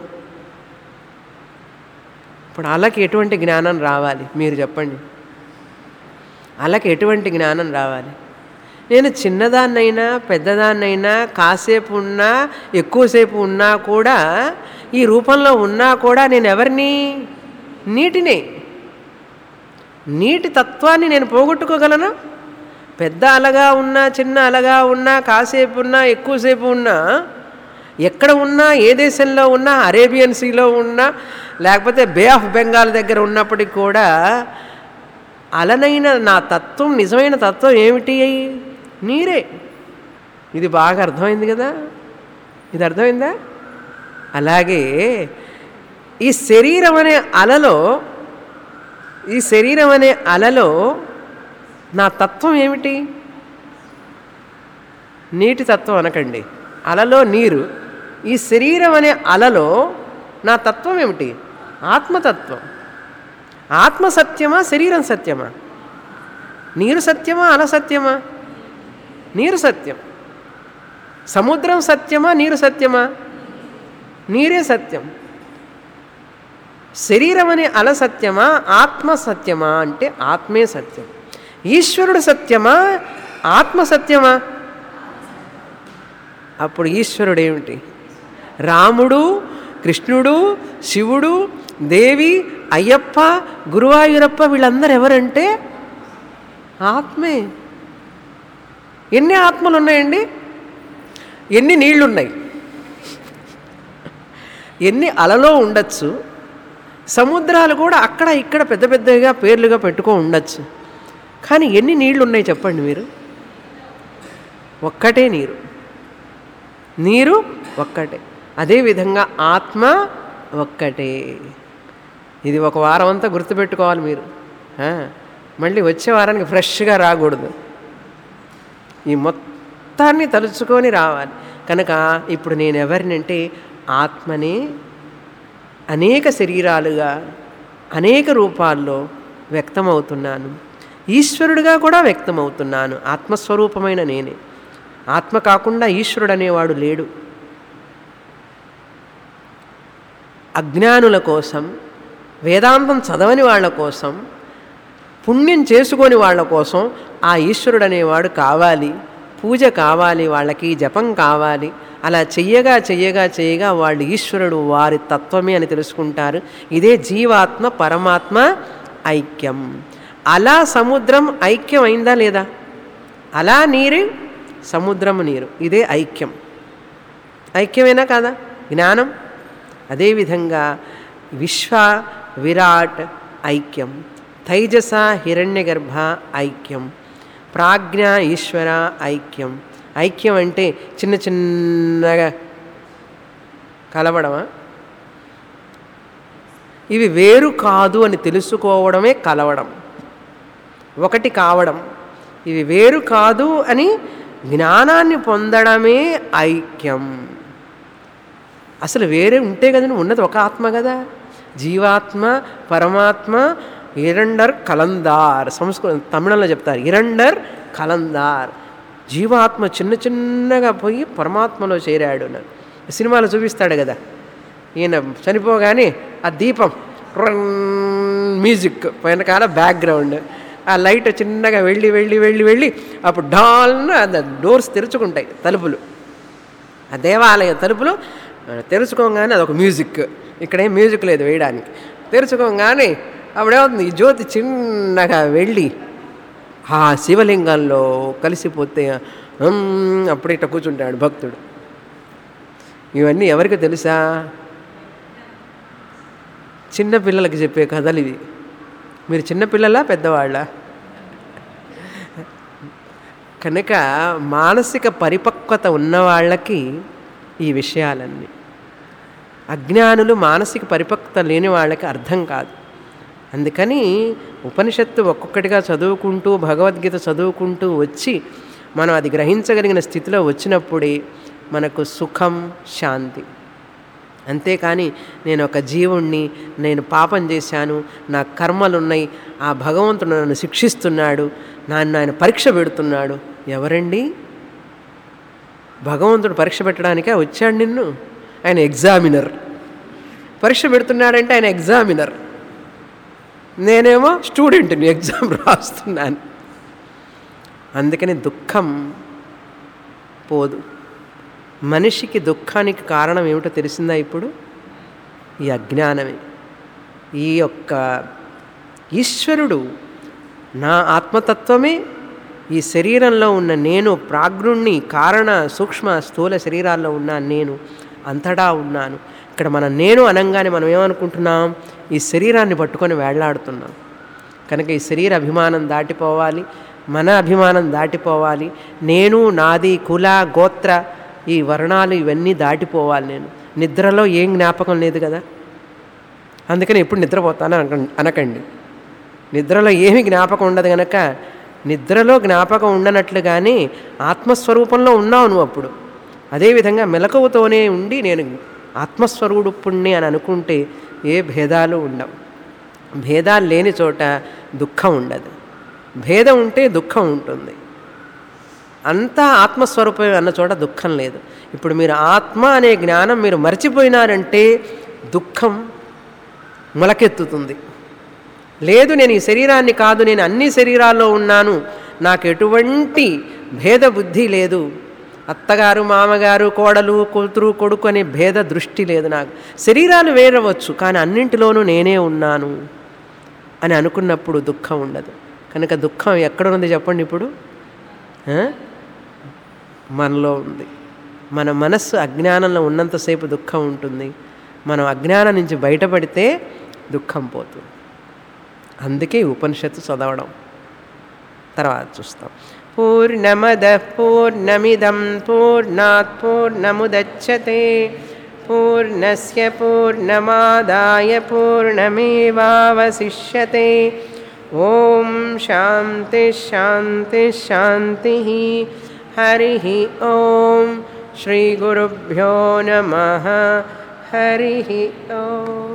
ఇప్పుడు అలకి ఎటువంటి జ్ఞానం రావాలి మీరు చెప్పండి అలకి ఎటువంటి జ్ఞానం రావాలి నేను చిన్నదాన్నైనా పెద్దదాన్నైనా కాసేపు ఉన్నా ఎక్కువసేపు ఉన్నా కూడా ఈ రూపంలో ఉన్నా కూడా నేను ఎవరిని నీటినే నీటి తత్వాన్ని నేను పోగొట్టుకోగలను పెద్ద అలగా ఉన్నా చిన్న అలగా ఉన్నా కాసేపు ఉన్నా ఎక్కువసేపు ఉన్నా ఎక్కడ ఉన్నా ఏ దేశంలో ఉన్నా అరేబియన్ సీలో ఉన్నా లేకపోతే బే ఆఫ్ బెంగాల్ దగ్గర ఉన్నప్పటికి కూడా అలనైన నా తత్వం నిజమైన తత్వం ఏమిటి నీరే ఇది బాగా అర్థమైంది కదా ఇది అర్థమైందా అలాగే ఈ శరీరం అనే అలలో ఈ శరీరం అనే అలలో నా తత్వం ఏమిటి నీటి తత్వం అనకండి అలలో నీరు ఈ శరీరం అనే అలలో నా తత్వం ఏమిటి ఆత్మతత్వం ఆత్మ సత్యమా శరీరం సత్యమా నీరు సత్యమా అల సత్యమా నీరు సత్యం సముద్రం సత్యమా నీరు సత్యమా నీరే సత్యం శరీరం అనే అల సత్యమా ఆత్మ సత్యమా అంటే ఆత్మే సత్యం ఈశ్వరుడు సత్యమా ఆత్మ సత్యమా అప్పుడు ఈశ్వరుడు ఏమిటి రాముడు కృష్ణుడు శివుడు దేవి అయ్యప్ప గురువాయూరప్ప వీళ్ళందరూ ఎవరంటే ఆత్మే ఎన్ని ఆత్మలు ఉన్నాయండి ఎన్ని నీళ్లు ఉన్నాయి ఎన్ని అలలో ఉండొచ్చు సముద్రాలు కూడా అక్కడ ఇక్కడ పెద్ద పెద్దగా పేర్లుగా పెట్టుకో ఉండొచ్చు కానీ ఎన్ని నీళ్లు ఉన్నాయి చెప్పండి మీరు ఒక్కటే నీరు నీరు ఒక్కటే అదేవిధంగా ఆత్మ ఒక్కటే ఇది ఒక వారం అంతా గుర్తుపెట్టుకోవాలి మీరు ఆ, మళ్ళీ వచ్చే వారానికి ఫ్రెష్గా రాకూడదు ఈ మొత్తాన్ని తలుచుకొని రావాలి కనుక ఇప్పుడు నేను ఎవరినంటే ఆత్మనే అనేక శరీరాలుగా అనేక రూపాల్లో వ్యక్తమవుతున్నాను ఈశ్వరుడిగా కూడా వ్యక్తమవుతున్నాను ఆత్మస్వరూపమైన నేనే ఆత్మ కాకుండా ఈశ్వరుడు అనేవాడు లేడు అజ్ఞానుల కోసం వేదాంతం చదవని వాళ్ళ కోసం పుణ్యం చేసుకొని వాళ్ళ కోసం ఆ ఈశ్వరుడు అనేవాడు కావాలి పూజ కావాలి వాళ్ళకి జపం కావాలి అలా చెయ్యగా చెయ్యగా చెయ్యగా వాళ్ళు ఈశ్వరుడు వారి తత్వమే అని తెలుసుకుంటారు ఇదే జీవాత్మ పరమాత్మ ఐక్యం అలా సముద్రం ఐక్యం అయిందా లేదా అలా నీరు సముద్రము నీరు ఇదే ఐక్యం ఐక్యమేనా కాదా జ్ఞానం అదేవిధంగా విశ్వ విరాట్ ఐక్యం తైజస హిరణ్యగర్భ ఐక్యం ప్రాజ్ఞ ఈశ్వర ఐక్యం ఐక్యం అంటే చిన్న చిన్నగా కలవడమా ఇవి వేరు కాదు అని తెలుసుకోవడమే కలవడం ఒకటి కావడం ఇవి వేరు కాదు అని జ్ఞానాన్ని పొందడమే ఐక్యం అసలు వేరే ఉంటే కదండి ఉన్నది ఒక ఆత్మ కదా జీవాత్మ పరమాత్మ ఇరండర్ కలందార్ సంస్కృతం తమిళంలో చెప్తారు ఇరండర్ కలందార్ జీవాత్మ చిన్న చిన్నగా పోయి పరమాత్మలో చేరాడు అని సినిమాలో చూపిస్తాడు కదా ఈయన చనిపోగానే ఆ దీపం ట్రన్ మ్యూజిక్ వెనకాల బ్యాక్గ్రౌండ్ ఆ లైట్ చిన్నగా వెళ్ళి వెళ్ళి వెళ్ళి వెళ్ళి అప్పుడు డాల్న అది డోర్స్ తెరుచుకుంటాయి తలుపులు ఆ దేవాలయ తలుపులు ఆ, తెరుచుకోగానే అదొక మ్యూజిక్ ఇక్కడేం మ్యూజిక్ లేదు వేయడానికి తెరుచుకోగానే అప్పుడేమవుతుంది ఈ జ్యోతి చిన్నగా వెళ్ళి ఆ శివలింగంలో కలిసిపోతే "ఉమ్" అప్పుడు ఇట్ట కూర్చుంటాడు భక్తుడు ఇవన్నీ ఎవరికి తెలుసా చిన్న పిల్లలకి చెప్పే కథలు ఇవి మీరు చిన్నపిల్లలా పెద్దవాళ్ళ కనుక మానసిక పరిపక్వత ఉన్న వాళ్ళకి ఈ విషయాలన్నీ అజ్ఞానులు మానసిక పరిపక్వత లేని వాళ్ళకి అర్థం కాదు అందుకని ఉపనిషత్తు ఒక్కొక్కటిగా చదువుకుంటూ భగవద్గీత చదువుకుంటూ వచ్చి మనం అది గ్రహించగలిగిన స్థితిలో వచ్చినప్పుడే మనకు సుఖం శాంతి అంతేకాని నేను ఒక జీవుణ్ణి నేను పాపం చేశాను నా కర్మలున్నాయి ఆ భగవంతుడు నన్ను శిక్షిస్తున్నాడు నన్ను ఆయన పరీక్ష పెడుతున్నాడు ఎవరండి భగవంతుడు పరీక్ష పెట్టడానికే వచ్చాడు నిన్ను ఆయన ఎగ్జామినర్ పరీక్ష పెడుతున్నాడంటే ఆయన ఎగ్జామినర్ నేనేమో స్టూడెంట్ని ఎగ్జామ్ రాస్తున్నాను అందుకని దుఃఖం పోదు మనిషికి దుఃఖానికి కారణం ఏమిటో తెలిసిందా ఇప్పుడు ఈ అజ్ఞానమే ఈ యొక్క ఈశ్వరుడు నా ఆత్మతత్వమే ఈ శరీరంలో ఉన్న నేను ప్రాజ్ఞుణ్ణి కారణ సూక్ష్మ స్థూల శరీరాల్లో ఉన్న నేను అంతటా ఉన్నాను ఇక్కడ మన నేను అనంగానే మనం ఏమనుకుంటున్నాం ఈ శరీరాన్ని పట్టుకొని వేళ్లాడుతున్నాం కనుక ఈ శరీర అభిమానం దాటిపోవాలి మన అభిమానం దాటిపోవాలి నేను నాది కుల గోత్ర ఈ వర్ణాలు ఇవన్నీ దాటిపోవాలి నేను నిద్రలో ఏం జ్ఞాపకం లేదు కదా అందుకని ఎప్పుడు నిద్రపోతాను అనకండి అనకండి నిద్రలో ఏమి జ్ఞాపకం ఉండదు కనుక నిద్రలో జ్ఞాపకం ఉండనట్లుగానే ఆత్మస్వరూపంలో ఉన్నావు నువ్వు అప్పుడు అదేవిధంగా మెలకువతోనే ఉండి నేను ఆత్మస్వరూపుణ్ణి అని అనుకుంటే ఏ భేదాలు ఉండవు భేదాలు లేని చోట దుఃఖం ఉండదు భేదం ఉంటే దుఃఖం ఉంటుంది అంతా ఆత్మస్వరూపం అన్న చోట దుఃఖం లేదు ఇప్పుడు మీరు ఆత్మ అనే జ్ఞానం మీరు మర్చిపోయినారంటే దుఃఖం మొలకెత్తుతుంది లేదు నేను ఈ శరీరాన్ని కాదు నేను అన్ని శరీరాల్లో ఉన్నాను నాకు ఎటువంటి భేద బుద్ధి లేదు అత్తగారు మామగారు కోడలు కూతురు కొడుకు అనే భేద దృష్టి లేదు నాకు శరీరాలు వేరవచ్చు కానీ అన్నింటిలోనూ నేనే ఉన్నాను అని అనుకున్నప్పుడు దుఃఖం ఉండదు కనుక దుఃఖం ఎక్కడ ఉంది చెప్పండి ఇప్పుడు ఆ? మనలో ఉంది మన మనస్సు అజ్ఞానంలో ఉన్నంతసేపు దుఃఖం ఉంటుంది మనం అజ్ఞానం నుంచి బయటపడితే దుఃఖం పోతుంది అందుకే ఈ ఉపనిషత్తు చదవడం తర్వాత చూస్తాం పూర్ణమద పూర్ణమిదం పూర్ణాత్ పూర్ణముదచ్చతే పూర్ణస్య పూర్ణమాదాయ పూర్ణమేవావశిష్యతే ఓం శాంతి శాంతి శాంతి హరి ఓం శ్రీ గురుభ్యో నమ హరి ఓం